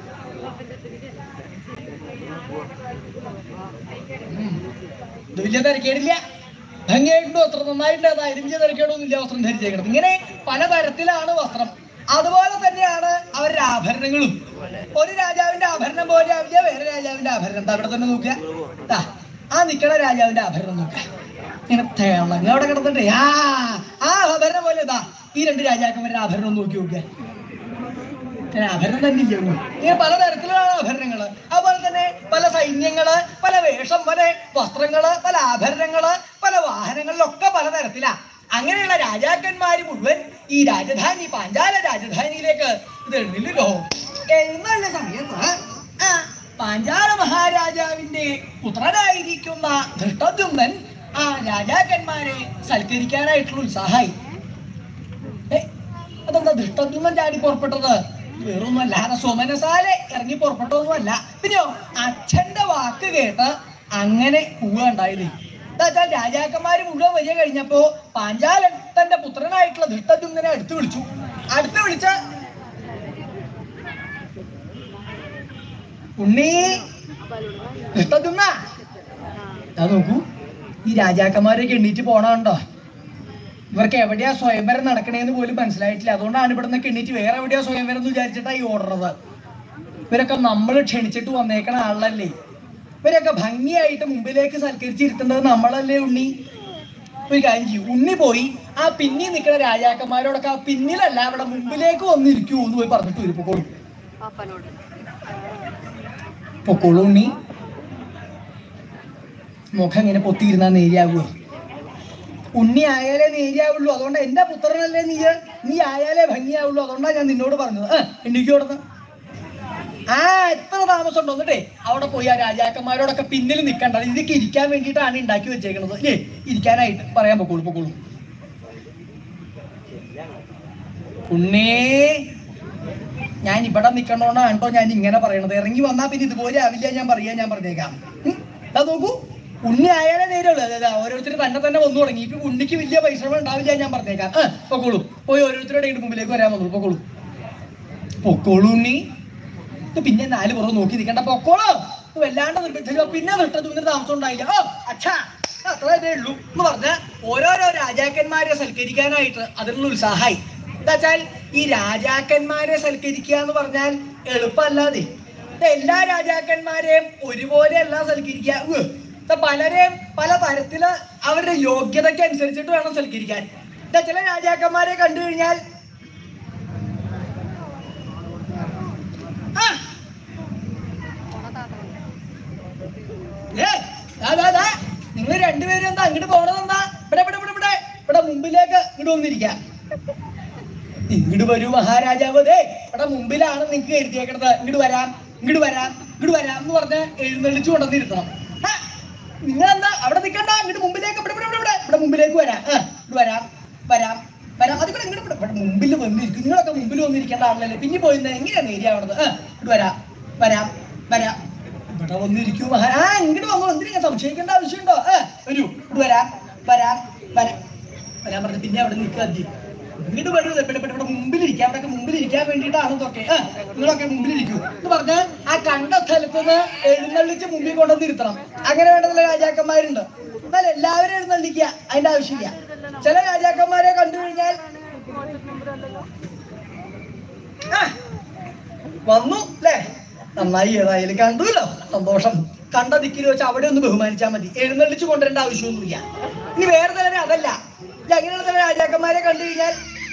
ഉം. ഇത് വലിയ തിരക്കേടില്ല ഭംഗിയായിട്ടുണ്ടോ അത്ര നന്നായിട്ടുണ്ട് അത് അതിന് വലിയ തിരക്കേടൊന്നും ഇല്ല വസ്ത്രം ധരിച്ചേക്കണത് ഇങ്ങനെ പലതരത്തിലാണ് വസ്ത്രം അതുപോലെ തന്നെയാണ് അവരുടെ ആഭരണങ്ങളും ഒരു രാജാവിന്റെ ആഭരണം പോലെ ആവില്ല വേറെ രാജാവിന്റെ ആഭരണം ദാ അവിടെ തന്നെ നോക്കുക ദാ, ആ നിക്കണ രാജാവിന്റെ ആഭരണം നോക്കുക ഇങ്ങനെ തിളങ്ങ അവിടെ കിടന്നിട്ട് ആ ആ ആഭരണം പോലെ ഇതാ ഈ രണ്ട് രാജാക്കന്മാരുടെ ആഭരണം ഒന്ന് നോക്കി നോക്കുക ഇങ്ങനെ ആഭരണം തന്നെ ഇല്ല ഒന്നും. ഇങ്ങനെ പലതരത്തിലുള്ള ആഭരണങ്ങള് അതുപോലെ തന്നെ പല സൈന്യങ്ങള് പല വേഷം പല വസ്ത്രങ്ങള് പല ആഭരണങ്ങള് പല വാഹനങ്ങളിലൊക്കെ പലതരത്തിലാ അങ്ങനെയുള്ള രാജാക്കന്മാര് മുഴുവൻ ഈ രാജധാനി പാഞ്ചാല രാജധാനിയിലേക്ക് ഇത് എഴുന്നില്ലല്ലോ എഴുന്നള്ള സമയത്ത് ആ പാഞ്ചാല മഹാരാജാവിന്റെ പുത്രനായിരിക്കുന്ന ധൃഷ്ടദ്യുമ്നൻ ആ രാജാക്കന്മാരെ സൽക്കരിക്കാനായിട്ടുള്ള ഉത്സാഹമായി ഏ, അതെന്താ ദൃഷ്ടദ്യുമൻ ചാടി പുറപ്പെട്ടത് വേറൊന്നുമല്ല സോമനസാലെ ഇറങ്ങി പുറപ്പെട്ടതൊന്നുമല്ല പിന്നെയോ അച്ഛന്റെ വാക്ക് കേട്ട് അങ്ങനെ പോവുക ഉണ്ടായത് എന്താച്ചാൽ രാജാക്കന്മാര് മുഴുവൻ വരിക കഴിഞ്ഞപ്പോ പാഞ്ചാലൻ തന്റെ പുത്രനായിട്ടുള്ള ധൃഷ്ടദ്യുമ്നെ അടുത്ത് വിളിച്ചു അടുത്ത് വിളിച്ച ഉണ്ണി ധൃഷ്ടദ്യുമ്ന അത് നോക്കൂ ഈ രാജാക്കന്മാരൊക്കെ എണ്ണീറ്റ് പോണുണ്ടോ ഇവർക്ക് എവിടെയാ സ്വയംവരം നടക്കണേന്ന് പോലും മനസ്സിലായിട്ടില്ല അതുകൊണ്ടാണ് ഇവിടെ നിന്ന് എണ്ണീറ്റ് വേറെ എവിടെയാ സ്വയംവരം എന്ന് വിചാരിച്ചിട്ടാ ഈ ഓടുന്നത് ഇവരൊക്കെ നമ്മൾ ക്ഷണിച്ചിട്ട് വന്നേക്കണ ആളല്ലേ ഇവരൊക്കെ ഭംഗിയായിട്ട് മുമ്പിലേക്ക് സൽക്കരിച്ചിരുത്തേണ്ടത് നമ്മളല്ലേ ഉണ്ണി ഒരു കാര്യം ചെയ്യും ഉണ്ണി പോയി ആ പിന്നിൽ നിൽക്കുന്ന രാജാക്കന്മാരോടൊക്കെ ആ പിന്നിലല്ല അവിടെ മുമ്പിലേക്ക് വന്നിരിക്കൂ എന്ന് പോയി പറഞ്ഞിട്ട് വരും പൊക്കോളൂ പൊക്കോളൂ ഉണ്ണി മുഖം ഇങ്ങനെ പൊത്തിയിരുന്നാ നേരിയാകുമോ ഉണ്ണി ആയാലേ നേരിയാവുള്ളൂ അതുകൊണ്ട് എന്റെ പുത്രനല്ലേ നീ നീ ആയാലേ ഭംഗിയാവുള്ളൂ അതുകൊണ്ടാണ് ഞാൻ നിന്നോട് പറഞ്ഞത് ആ എനിക്ക് കൊടുത്ത് ആ എത്ര താമസം ഉണ്ടോ എന്നിട്ടേ അവിടെ പോയി ആ രാജാക്കന്മാരോടൊക്കെ പിന്നിൽ നിൽക്കണ്ട ഇതൊക്കെ ഇരിക്കാൻ വേണ്ടിയിട്ടാണ് ഉണ്ടാക്കി വെച്ചേക്കണത് അല്ലേ ഇരിക്കാനായിട്ട് പറയാൻ പൊക്കോളൂ പൊക്കോളൂ ഉണ്ണേ ഞാൻ ഇവിടെ നിൽക്കണോണ്ടാണ് കേട്ടോ ഞാൻ ഇങ്ങനെ പറയണത് ഇറങ്ങി വന്നാ പിന്നെ ഇതുപോലെ ആവില്ല ഞാൻ പറയാ ഞാൻ പറഞ്ഞേക്കാം ഉം. ദാ നോക്കൂ ഉണ്ണി ആയാലേ നേരുള്ളൂ അതായത് ഓരോരുത്തർ തന്നെ തന്നെ വന്നു തുടങ്ങി ഇപ്പൊ ഉണ്ണിക്ക് വലിയ പരിശ്രമം ഉണ്ടാവില്ല ഞാൻ പറഞ്ഞേക്കാം ആ പൊക്കോളൂ പോയി ഓരോരുത്തരുടെ ഇങ്ങോട്ട് മുമ്പിലേക്ക് വരാൻ വന്നു പൊക്കോളൂ പൊക്കോളൂ ഉണ്ണി ഇത് പിന്നെ നാല് പുറം നോക്കി നിൽക്കണ്ട പൊക്കോളൂ ഇത് വല്ലാണ്ട് നിർബന്ധിച്ചോ പിന്നെ വിട്ടത് പിന്നെ താമസം ഉണ്ടായില്ല ഓ അച്ഛാ അത്ര ഇതേ ഉള്ളൂ എന്ന് പറഞ്ഞ ഓരോരോ രാജാക്കന്മാരെ സൽക്കരിക്കാനായിട്ട് അതിനുള്ള ഉത്സാഹമായി എന്താ വെച്ചാൽ ഈ രാജാക്കന്മാരെ സൽക്കരിക്കുക എന്ന് പറഞ്ഞാൽ എളുപ്പമല്ലാതെ ഇത് എല്ലാ രാജാക്കന്മാരെയും ഒരുപോലെ അല്ല സൽക്കരിക്കുക ഉവ്വ്. ഇത് പലരെയും പല തരത്തില് അവരുടെ യോഗ്യതയ്ക്ക് അനുസരിച്ചിട്ട് വേണം സൽക്കരിക്കാൻ എന്താ ചില രാജാക്കന്മാരെ കണ്ടു കഴിഞ്ഞാൽ ആ നിങ്ങൾ രണ്ടുപേരും എന്താ അങ്ങോട്ട് പോണത് എന്താ ഇവിടെ ഇവിടെ ഇവിടെ ഇവിടെ ഇവിടെ മുമ്പിലേക്ക് ഇങ്ങോട്ട് വന്നിരിക്കാം ഇങ്ങോട്ട് വരൂ മഹാരാജാവ് ദേ ഇവിടെ മുമ്പിലാണ് നിങ്ങൾക്ക് എഴുതിയേക്കണത് ഇങ്ങോട്ട് വരാം ഇങ്ങോട്ട് വരാം ഇങ്ങോട്ട് വരാം എന്ന് പറഞ്ഞ് എഴുന്നള്ളിച്ചു കൊണ്ടുവന്നിരുത്തണം നിങ്ങൾ എന്താ അവിടെ നിൽക്കണ്ട ഇങ്ങോട്ട് മുമ്പിലേക്ക് ഇവിടെ ഇവിടെ ഇവിടെ ഇവിടെ ഇവിടെ മുമ്പിലേക്ക് വരാം ആ ഇങ്ങോട്ട് വരാം വരാം വരാം അത് കൂടെ ഇങ്ങോട്ട് ഇവിടെ ഇവിടെ മുമ്പിൽ വന്നിരിക്കും നിങ്ങളൊക്കെ മുമ്പിൽ വന്നിരിക്കേണ്ട ആളല്ലേ പിന്നെ പോയിരുന്നത് എങ്ങനെയാണ് ഏരിയ ആവണത് ആ ഇങ്ങോട്ട് വരാം വരാം വരാം ഇവിടെ വന്നിരിക്കൂ മഹാ ആ ഇങ്ങോട്ട് വന്നു എന്തിനാ സംശയിക്കേണ്ട ആവശ്യമുണ്ടോ ആ വരൂ ഇങ്ങോട്ട് വരാം വരാം വരാം വരാൻ പറഞ്ഞു പിന്നെ അവിടെ നിൽക്കുക അതി ഇങ്ങോട്ട് വരൂ ഇവിടെ ഇവിടെ ഇവിടെ മുമ്പിലിരിക്കാം അവിടെ മുമ്പിലിരിക്കാൻ വേണ്ടിയിട്ടാണ് ഇതൊക്കെ ആ നിങ്ങളൊക്കെ മുമ്പിലിരിക്കൂ എന്ന് പറഞ്ഞാൽ ആ കണ്ട സ്ഥലത്ത് നിന്ന് എഴുന്നള്ളിച്ച് മുമ്പിൽ കൊണ്ടുവന്ന് ഇരുത്തണം അങ്ങനെ വേണ്ട ചില രാജാക്കന്മാരുണ്ട് എന്നാൽ എല്ലാവരും എഴുന്നള്ളിക്കുക അതിന്റെ ആവശ്യമില്ല ചില രാജാക്കന്മാരെ കണ്ടു കഴിഞ്ഞാൽ ആ, വന്നു അല്ലേ നന്നായി ഏതായാലും കണ്ടുല്ലോ സന്തോഷം കണ്ട ദിക്കിൽ വെച്ച് അവിടെ ഒന്ന് ബഹുമാനിച്ചാൽ മതി എഴുന്നള്ളിച്ച് കൊണ്ടുവരേണ്ട ആവശ്യമൊന്നുമില്ല ഇനി വേറെ തന്നെ അതല്ല ഇത് അങ്ങനെയുള്ള ചില രാജാക്കന്മാരെ കണ്ടു കഴിഞ്ഞാൽ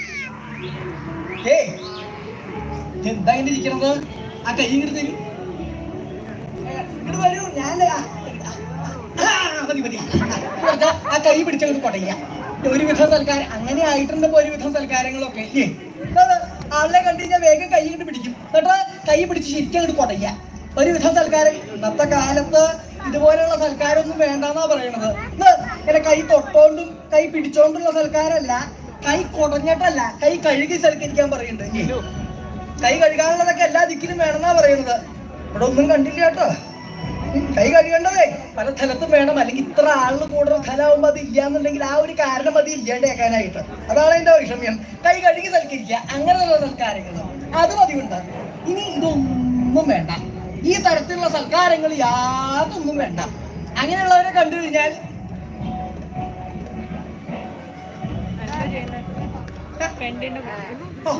ഏ എന്താ ഇങ്ങനെ ഇരിക്കണത് ആ കൈ ഇങ്ങോട്ട് തരൂ ഏ, ഇങ്ങോട്ട് വരൂ ഞാൻ ആ, ആ, മതി മതി ആ, ആ കൈ പിടിച്ചങ്ങോട്ട് കൊടയ്യ ഒരുവിധ സൽക്കാരം അങ്ങനെ ആയിട്ടുണ്ട് ഇപ്പൊ ഒരുവിധ സൽക്കാരങ്ങളൊക്കെ ഇല്ലേ അത് ആളെ കണ്ടു കഴിഞ്ഞാൽ വേഗം കൈ കൊണ്ട് പിടിക്കും എന്നിട്ട് കൈ പിടിച്ച് ശരിക്കും അങ്ങോട്ട് കൊടയ്യ ഒരുവിധ സൽക്കാരം ഇന്നത്തെ കാലത്ത് ഇതുപോലെയുള്ള സൽക്കാരമൊന്നും വേണ്ടെന്നാ പറയണത് ഇത് ഇങ്ങനെ കൈ തൊട്ടോണ്ടും കൈ പിടിച്ചോണ്ടുള്ള സൽക്കാരല്ല കൈ കുടഞ്ഞിട്ടല്ല കൈ കഴുകി സൽക്കരിക്കാൻ പറയുന്നുണ്ട് ഇല്ലേ? കൈ കഴുകാനുള്ളതൊക്കെ എല്ലാ ദിക്കിലും വേണമെന്നാ പറയുന്നത് ഇവിടെ ഒന്നും കണ്ടില്ല കേട്ടോ ഉം, കൈ കഴുകേണ്ടതേ പല സ്ഥലത്തും വേണം അല്ലെങ്കിൽ ഇത്ര ആളിന് കൂടുതൽ സ്ഥലമാകുമ്പോൾ അത് ഇല്ലാന്നുണ്ടെങ്കിൽ ആ ഒരു കാരണം അത് ഇല്ലാണ്ടേക്കാനായിട്ട് അതാണ് അതിന്റെ വൈഷമ്യം കൈ കഴുകി സൽക്കരിക്കുക അങ്ങനെയുള്ള സൽക്കാരങ്ങൾ അത് മതിയുണ്ട് ഇനി ഇതൊന്നും വേണ്ട ഈ തരത്തിലുള്ള സൽക്കാരങ്ങൾ യാതൊന്നും വേണ്ട അങ്ങനെയുള്ളവരെ കണ്ടു കഴിഞ്ഞാൽ ഓ.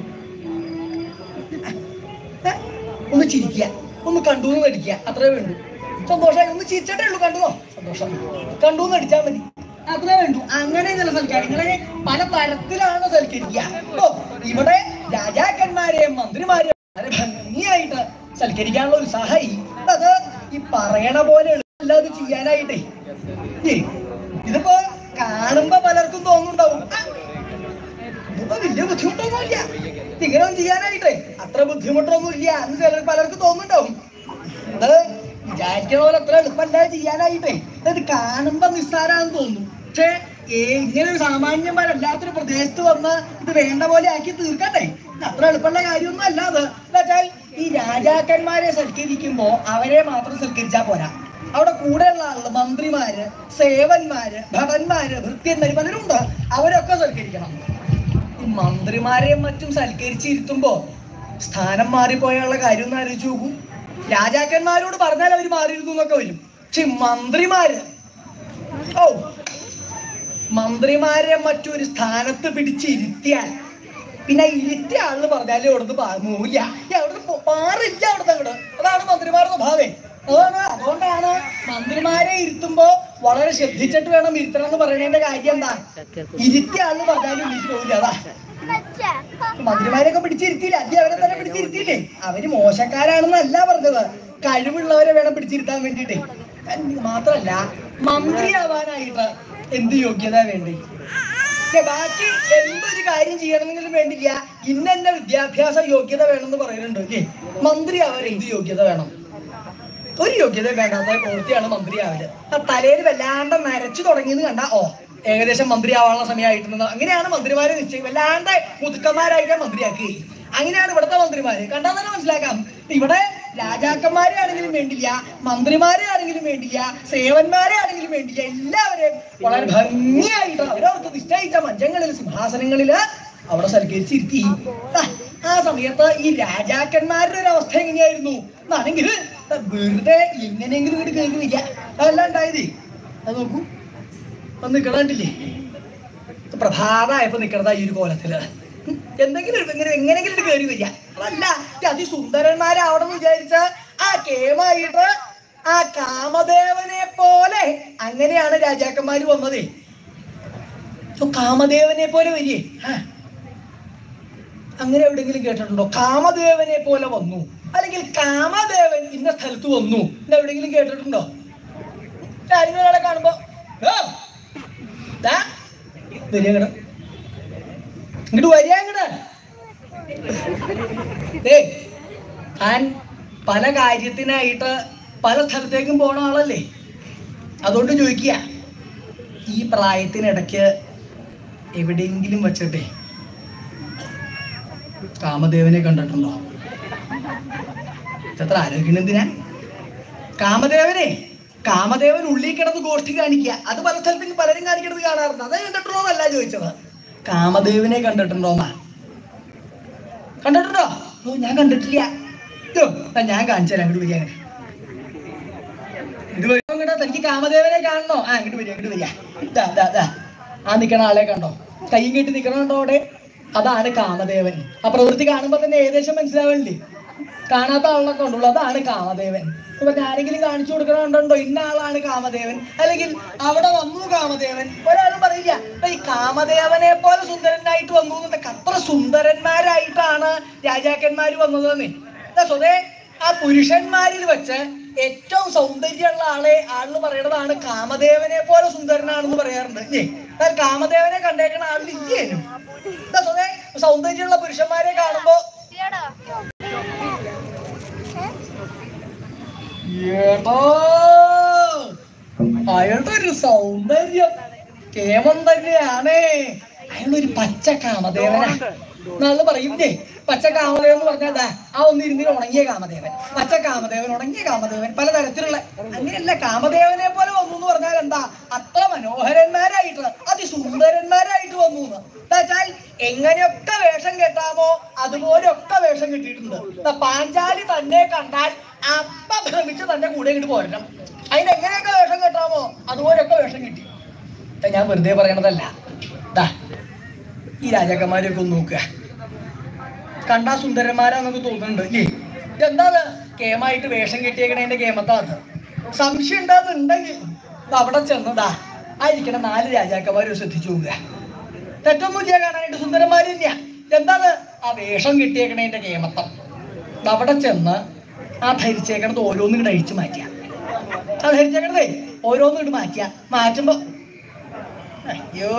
ഏ, ഒന്ന് ചിരിക്കുക ഒന്ന് കണ്ടു എന്ന് നടിക്കുക അത്രേ വേണ്ടു സന്തോഷമായി ഒന്ന് ചിരിച്ചിട്ടേ ഉള്ളൂ കണ്ടുവോ സന്തോഷം കണ്ടു എന്ന് നടിച്ചാൽ മതി അത്രേ വേണ്ടു അങ്ങനെ ചില സൽക്കാരങ്ങളെ പല തരത്തിലാണ് സൽക്കരിക്കുക ഓ ഇവിടെ രാജാക്കന്മാരെയും മന്ത്രിമാരെയും വളരെ ഭംഗിയായിട്ട് സൽക്കരിക്കാനുള്ള ഉത്സാഹമായി അത് ഈ പറയണ പോലെ എളുപ്പമല്ലാതെ ചെയ്യാനായിട്ടേ ഏ, ഇതിപ്പോ കാണുമ്പോ പലർക്കും തോന്നുന്നുണ്ടാവും "ആ, ഇതിപ്പോ വലിയ ബുദ്ധിമുട്ടൊന്നുമില്ല ഇങ്ങനെ ഒന്നും ചെയ്യാനായിട്ടേ അത്ര ബുദ്ധിമുട്ടൊന്നും ഇല്ല എന്ന് ചിലർ പലർക്കും തോന്നുന്നുണ്ടാവും അത് വിചാരിക്കണ പോലെ അത്ര എളുപ്പമല്ല ചെയ്യാനായിട്ടേ അത് കാണുമ്പോ നിസ്സാരാന്ന് തോന്നും പക്ഷേ ഏ ഇങ്ങനെ ഒരു സാമാന്യന്മാരല്ലാത്തൊരു പ്രദേശത്ത് വന്ന് ഇത് വേണ്ട പോലെ ആക്കി തീർക്കട്ടെ ഇത് അത്ര എളുപ്പമുള്ള കാര്യമൊന്നും അല്ല അത് എന്നുവെച്ചാൽ ഈ രാജാക്കന്മാരെ സൽക്കരിക്കുമ്പോ അവരെ മാത്രം സൽക്കരിച്ചാ പോരാ അവിടെ കൂടെയുള്ള ആളുകൾ മന്ത്രിമാര് സേവന്മാര് ഭടന്മാര് ഭൃത്യന്മാര് പലരും ഉണ്ട് അവരൊക്കെ സൽക്കരിക്കണം ഈ മന്ത്രിമാരെയും മറ്റും സൽക്കരിച്ചിരുത്തുമ്പോ സ്ഥാനം മാറിപ്പോയുള്ള കാര്യം ഒന്ന് ആലോചിച്ച് നോക്കൂ രാജാക്കന്മാരോട് പറഞ്ഞാൽ അവർ മാറിയിരുന്നു എന്നൊക്കെ വരും പക്ഷെ ഈ മന്ത്രിമാര് ഓ മന്ത്രിമാരെ മറ്റൊരു സ്ഥാനത്ത് പിടിച്ചിരുത്തിയാൽ പിന്നെ ഇരുത്തിയ ആളെന്ന് പറഞ്ഞാൽ അവിടുന്ന് മൂല്ല അവിടുന്ന് പോ- മാറില്ല അവിടുന്ന് അങ്ങോട്ട് അതാണ് മന്ത്രിമാരുടെ സ്വഭാവേ അതാണ് അതുകൊണ്ടാണ് മന്ത്രിമാരെ ഇരുത്തുമ്പോ വളരെ ശ്രദ്ധിച്ചിട്ട് വേണം ഇരുത്തണം എന്ന് പറയുന്നതിന്റെ കാര്യം എന്താ ഇരുത്തിയ ആളെന്ന് പറഞ്ഞാലും എനിക്ക് പോകില്ല അതാ മന്ത്രിമാരെയൊക്കെ പിടിച്ചിരുത്തിയില്ല അല്ലെ അവരെ തന്നെ പിടിച്ചിരുത്തിയില്ലേ അവര് മോശക്കാരാണെന്നല്ല പറഞ്ഞത് കഴിവുള്ളവരെ വേണം പിടിച്ചിരുത്താൻ വേണ്ടിട്ടേ മാത്രല്ല മന്ത്രിയാവാനായിട്ട് എന്ത് യോഗ്യത വേണ്ടി പക്ഷെ ബാക്കി എന്തൊരു കാര്യം ചെയ്യണമെങ്കിലും വേണ്ടില്ല ഇന്നെന്നെ വിദ്യാഭ്യാസ യോഗ്യത വേണമെന്ന് പറയുന്നുണ്ട് അല്ലേ മന്ത്രി ആവാൻ എന്ത് യോഗ്യത വേണം ഒരു യോഗ്യത വേണ്ടാത്ത പ്രവൃത്തിയാണ് മന്ത്രി ആവല് ആ തലയിൽ വല്ലാണ്ട് നരച്ചു തുടങ്ങിയെന്ന് കണ്ട ഓ ഏകദേശം മന്ത്രി ആവാനുള്ള സമയമായിട്ടുണ്ട് അങ്ങനെയാണ് മന്ത്രിമാരെ നിശ്ചയം വല്ലാണ്ട് മുതുക്കന്മാരായിട്ട് മന്ത്രിയാക്കുകയും അങ്ങനെയാണ് ഇവിടുത്തെ മന്ത്രിമാര് കണ്ടാൽ തന്നെ മനസ്സിലാക്കാം ഇവിടെ രാജാക്കന്മാരെ ആണെങ്കിലും വേണ്ടില്ല മന്ത്രിമാരെ ആണെങ്കിലും വേണ്ടില്ല സേവന്മാരെ ആണെങ്കിലും വേണ്ടില്ല എല്ലാവരെയും വളരെ ഭംഗിയായിട്ട് അവരവർക്ക് നിശ്ചയിച്ച മഞ്ചങ്ങളിൽ സിംഹാസനങ്ങളിൽ അവിടെ സൽക്കരിച്ചിരുത്തി ആ, ആ സമയത്ത് ഈ രാജാക്കന്മാരുടെ ഒരു അവസ്ഥ എങ്ങനെയായിരുന്നു എന്നാണെങ്കിൽ വെറുതെ എങ്ങനെയെങ്കിലും ഇങ്ങോട്ട് കയറി വരിക അതല്ല ഉണ്ടായത് അത് നോക്കൂ വന്ന് നിൽക്കണില്ലേ പ്രഭാതമായപ്പോ നിക്കണതാ ഈ ഒരു കോലത്തില് ഉം, എന്തെങ്കിലും ഒരു- ഇങ്ങനെ എങ്ങനെങ്കിലും ഒരു കയറി വരിക അതല്ല ഈ അതിസുന്ദരന്മാരാവണം എന്ന് വിചാരിച്ച ആ കേമായിട്ട് ആ കാമദേവനെ പോലെ അങ്ങനെയാണ് രാജാക്കന്മാര് വന്നതേ ഇപ്പൊ കാമദേവനെ പോലെ വരികേ ആ അങ്ങനെ എവിടെയെങ്കിലും കേട്ടിട്ടുണ്ടോ കാമദേവനെ പോലെ വന്നു അല്ലെങ്കിൽ കാമദേവൻ ഇന്ന സ്ഥലത്ത് വന്നു ഇത് എവിടെയെങ്കിലും കേട്ടിട്ടുണ്ടോ ആരെങ്കിലും ഒരാളെ കാണുമ്പോ "ആ, ദാ, വരിക ഇങ്ങട്. ഇങ്ങോട്ട് വരിക ഇങ്ങട് ഏ താൻ പല കാര്യത്തിനായിട്ട് പല സ്ഥലത്തേക്കും പോണ ആളല്ലേ അതുകൊണ്ട് ചോദിക്കുക ഈ പ്രായത്തിനിടയ്ക്ക് എവിടെയെങ്കിലും വച്ചിട്ടെ കാമദേവനെ കണ്ടിട്ടുണ്ടോ ഇത്ര ആലോചിക്കണം എന്തിനാ കാമദേവനെ കാമദേവൻ ഉള്ളിൽ കിടന്ന് ഗോഷ്ഠി കാണിക്കുക അത് പല സ്ഥലത്തും പലരും കാണിക്കണത് കാണാറുണ്ട് അത് കണ്ടിട്ടുണ്ടോ എന്നല്ല ചോദിച്ചത് കാമദേവനെ കണ്ടിട്ടുണ്ടോന്നാ കണ്ടിട്ടുണ്ടോ ഓ ഞാൻ കണ്ടിട്ടില്ല ഇതോ, ദാ ഞാൻ കാണിച്ചു തരാം അങ്ങോട്ട് വരിക അങ്ങനെ ഇത് വരുമ്പോ ഇങ്ങോട്ട് തനിക്ക് കാമദേവനെ കാണണോ ആ അങ്ങോട്ട് വരിക അങ്ങോട്ട് വരിക ദാ ദാ ദാ ആ നിക്കണ ആളെ കണ്ടോ കൈയും കെട്ടി നിക്കണുണ്ടോ അവിടെ അതാണ് കാമദേവൻ ആ പ്രവൃത്തി കാണുമ്പോ തന്നെ ഏകദേശം മനസ്സിലാവണില്ലേ കാണാത്ത ആളിനൊക്കെ ഉണ്ടുള്ളൂ അതാണ് കാമദേവൻ ഇപ്പൊ ആരെങ്കിലും കാണിച്ചു കൊടുക്കണുണ്ടോ ഇന്ന ആളാണ് കാമദേവൻ അല്ലെങ്കിൽ അവിടെ വന്നു കാമദേവൻ ഒരാളും പറയില്ല ഇപ്പൊ ഈ കാമദേവനെ പോലെ സുന്ദരനായിട്ട് വന്നു എന്നൊക്കെ അത്ര സുന്ദരന്മാരായിട്ടാണ് രാജാക്കന്മാര് വന്നതെന്ന് സ്വതേ ആ പുരുഷന്മാരിൽ വെച്ച് ഏറ്റവും സൗന്ദര്യമുള്ള ആളെ ആളെന്ന് പറയണതാണ് കാമദേവനെ പോലെ സുന്ദരനാണെന്ന് പറയാറുണ്ട് ഇല്ലേ എന്നാൽ കാമദേവനെ കണ്ടേക്കണ ആളിലില്ലേനും എന്താ സ്വതേ സൗന്ദര്യമുള്ള പുരുഷന്മാരെ കാണുമ്പോ ഏട്ടോ അയാളുടെ ഒരു സൗന്ദര്യം കേമം തന്നെയാണ് അയാളൊരു പച്ച കാമദേവനാ നാളെ പറയില്ലേ പച്ച കാമദേവൻ എന്ന് പറഞ്ഞാൽ ദാ, ആ ഒന്നിരുന്നിൽ ഉണങ്ങിയ കാമദേവൻ പച്ച കാമദേവൻ ഉണങ്ങിയ കാമദേവൻ പലതരത്തിലുള്ള അങ്ങനെയല്ല കാമദേവനെ പോലെ വന്നു എന്ന് പറഞ്ഞാൽ എന്താ അത്ര മനോഹരന്മാരായിട്ട് അതിസുന്ദരന്മാരായിട്ട് വന്നു എന്ന് എന്നുവെച്ചാൽ എങ്ങനെയൊക്കെ വേഷം കെട്ടാമോ അതുപോലെയൊക്കെ വേഷം കെട്ടിയിട്ടുണ്ട് ദാ പാഞ്ചാലി തന്നെ കണ്ടാൽ അപ്പ ഭ്രമിച്ച് തന്നെ കൂടെ ഇങ്ങോട്ട് പോരണം അതിന് എങ്ങനെയൊക്കെ വേഷം കെട്ടാമോ അതുപോലെയൊക്കെ വേഷം കിട്ടി ഇതാ ഞാൻ വെറുതെ പറയണതല്ല ദാ ഈ രാജാക്കന്മാരെയൊക്കെ ഒന്ന് നോക്കുക കണ്ടാ സുന്ദരന്മാരാന്നൊക്കെ തോന്നുന്നുണ്ട് ഇല്ലേ എന്താണ് കേമായിട്ട് വേഷം കെട്ടിയേക്കണേന്റെ കേമത്താണ് സംശയം ഉണ്ടാകുന്നുണ്ടെങ്കിൽ ദാ അവിടെ ചെന്നതാ ആയിരിക്കണ നാല് രാജാക്കന്മാരും ശ്രദ്ധിച്ചു നോക്കുക തെറ്റൊന്നുമില്ല കാണാനായിട്ട് സുന്ദരന്മാര് തന്നെയാ എന്താണ് ആ വേഷം കെട്ടിയേക്കണേന്റെ കേമത്തം ദാ അവിടെ ചെന്ന് ആ ധരിച്ചേക്കണത് ഓരോന്നും ഇങ്ങോട്ട് അഴിച്ചു മാറ്റിയ ആ ധരിച്ചേക്കണതേ ഓരോന്നും ഇങ്ങോട്ട് മാറ്റിയ മാറ്റുമ്പോ അയ്യോ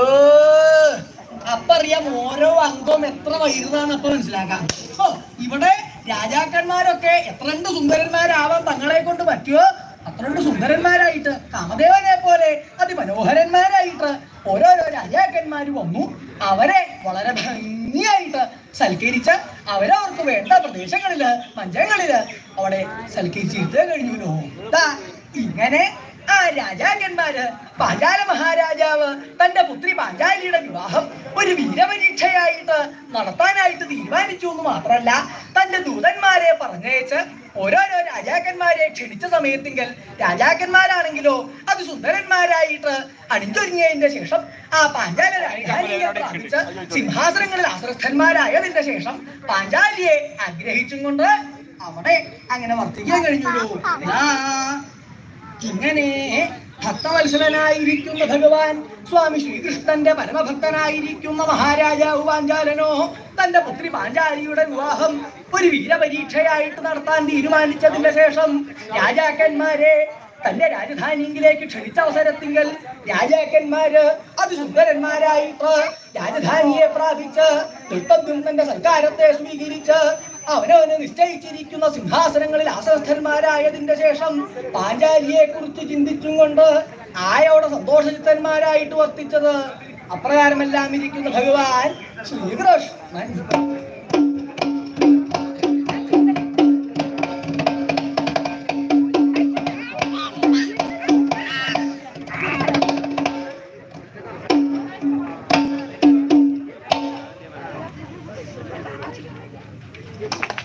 അപ്പറിയാം ഓരോ അംഗവും എത്ര വൈകുന്നതാണ് അപ്പൊ മനസ്സിലാക്കാം ഓ ഇവിടെ രാജാക്കന്മാരൊക്കെ എത്രണ്ട് സുന്ദരന്മാരാവാൻ തങ്ങളെ കൊണ്ട് പറ്റുമോ അത്രണ്ട് സുന്ദരന്മാരായിട്ട് കാമദേവനെ പോലെ അതിമനോഹരന്മാരായിട്ട് ഓരോരോ രാജാക്കന്മാര് വന്നു അവരെ വളരെ ഭംഗിയായിട്ട് സൽക്കരിച്ച് അവരവർക്ക് വേണ്ട പ്രദേശങ്ങളില് മഞ്ചങ്ങളില് അവിടെ സൽക്കരിച്ചിരുത്തേ കഴിഞ്ഞു ദാ ഇങ്ങനെ ആ രാജാക്കന്മാര് പാഞ്ചാല മഹാരാജാവ് തന്റെ പുത്രി പാഞ്ചാലിയുടെ വിവാഹം ഒരു വീരപരീക്ഷയായിട്ട് നടത്താനായിട്ട് തീരുമാനിച്ചു എന്ന് മാത്രമല്ല തന്റെ ദൂതന്മാരെ പറഞ്ഞയച്ച് ഓരോരോ രാജാക്കന്മാരെ ക്ഷണിച്ച സമയത്തെങ്കിൽ രാജാക്കന്മാരാണെങ്കിലോ അത് സുന്ദരന്മാരായിട്ട് അണിഞ്ഞൊരുങ്ങിയതിന്റെ ശേഷം ആ പാഞ്ചാല രാജധാനിയെ പ്രാപിച്ച് സിംഹാസനങ്ങളിൽ ആശ്രസ്ഥന്മാരായതിന്റെ ശേഷം പാഞ്ചാലിയെ ആഗ്രഹിച്ചും കൊണ്ട് അവിടെ അങ്ങനെ വർത്തിക്കാൻ കഴിഞ്ഞുള്ളൂ ആ ഇങ്ങനെ ഭക്തവത്സലനായിരിക്കുന്ന ഭഗവാൻ സ്വാമി ശ്രീകൃഷ്ണന്റെ പരമഭക്തനായിരിക്കുന്ന മഹാരാജാവ് പാഞ്ചാലനോ തന്റെ പുത്രി പാഞ്ചാലിയുടെ വിവാഹം ഒരു വീരപരീക്ഷയായിട്ട് നടത്താൻ തീരുമാനിച്ചതിന്റെ ശേഷം രാജാക്കന്മാരെ തന്റെ രാജധാനിയിലേക്ക് ക്ഷണിച്ച അവസരത്തിങ്കൽ രാജാക്കന്മാര് അതിസുന്ദരന്മാരായിട്ട് രാജധാനിയെ പ്രാപിച്ച് തന്റെ സൽക്കാരത്തെ സ്വീകരിച്ച് അവനവന് നിശ്ചയിച്ചിരിക്കുന്ന സിംഹാസനങ്ങളിൽ ആസനസ്ഥന്മാരായതിന്റെ ശേഷം പാഞ്ചാലിയെ കുറിച്ച് ചിന്തിച്ചും കൊണ്ട് ആയോടെ സന്തോഷചിത്തന്മാരായിട്ട് വർത്തിച്ചത് അപ്രകാരമെല്ലാം ഇരിക്കുന്ന ഭഗവാൻ ശ്രീകൃഷ്ണൻ ആ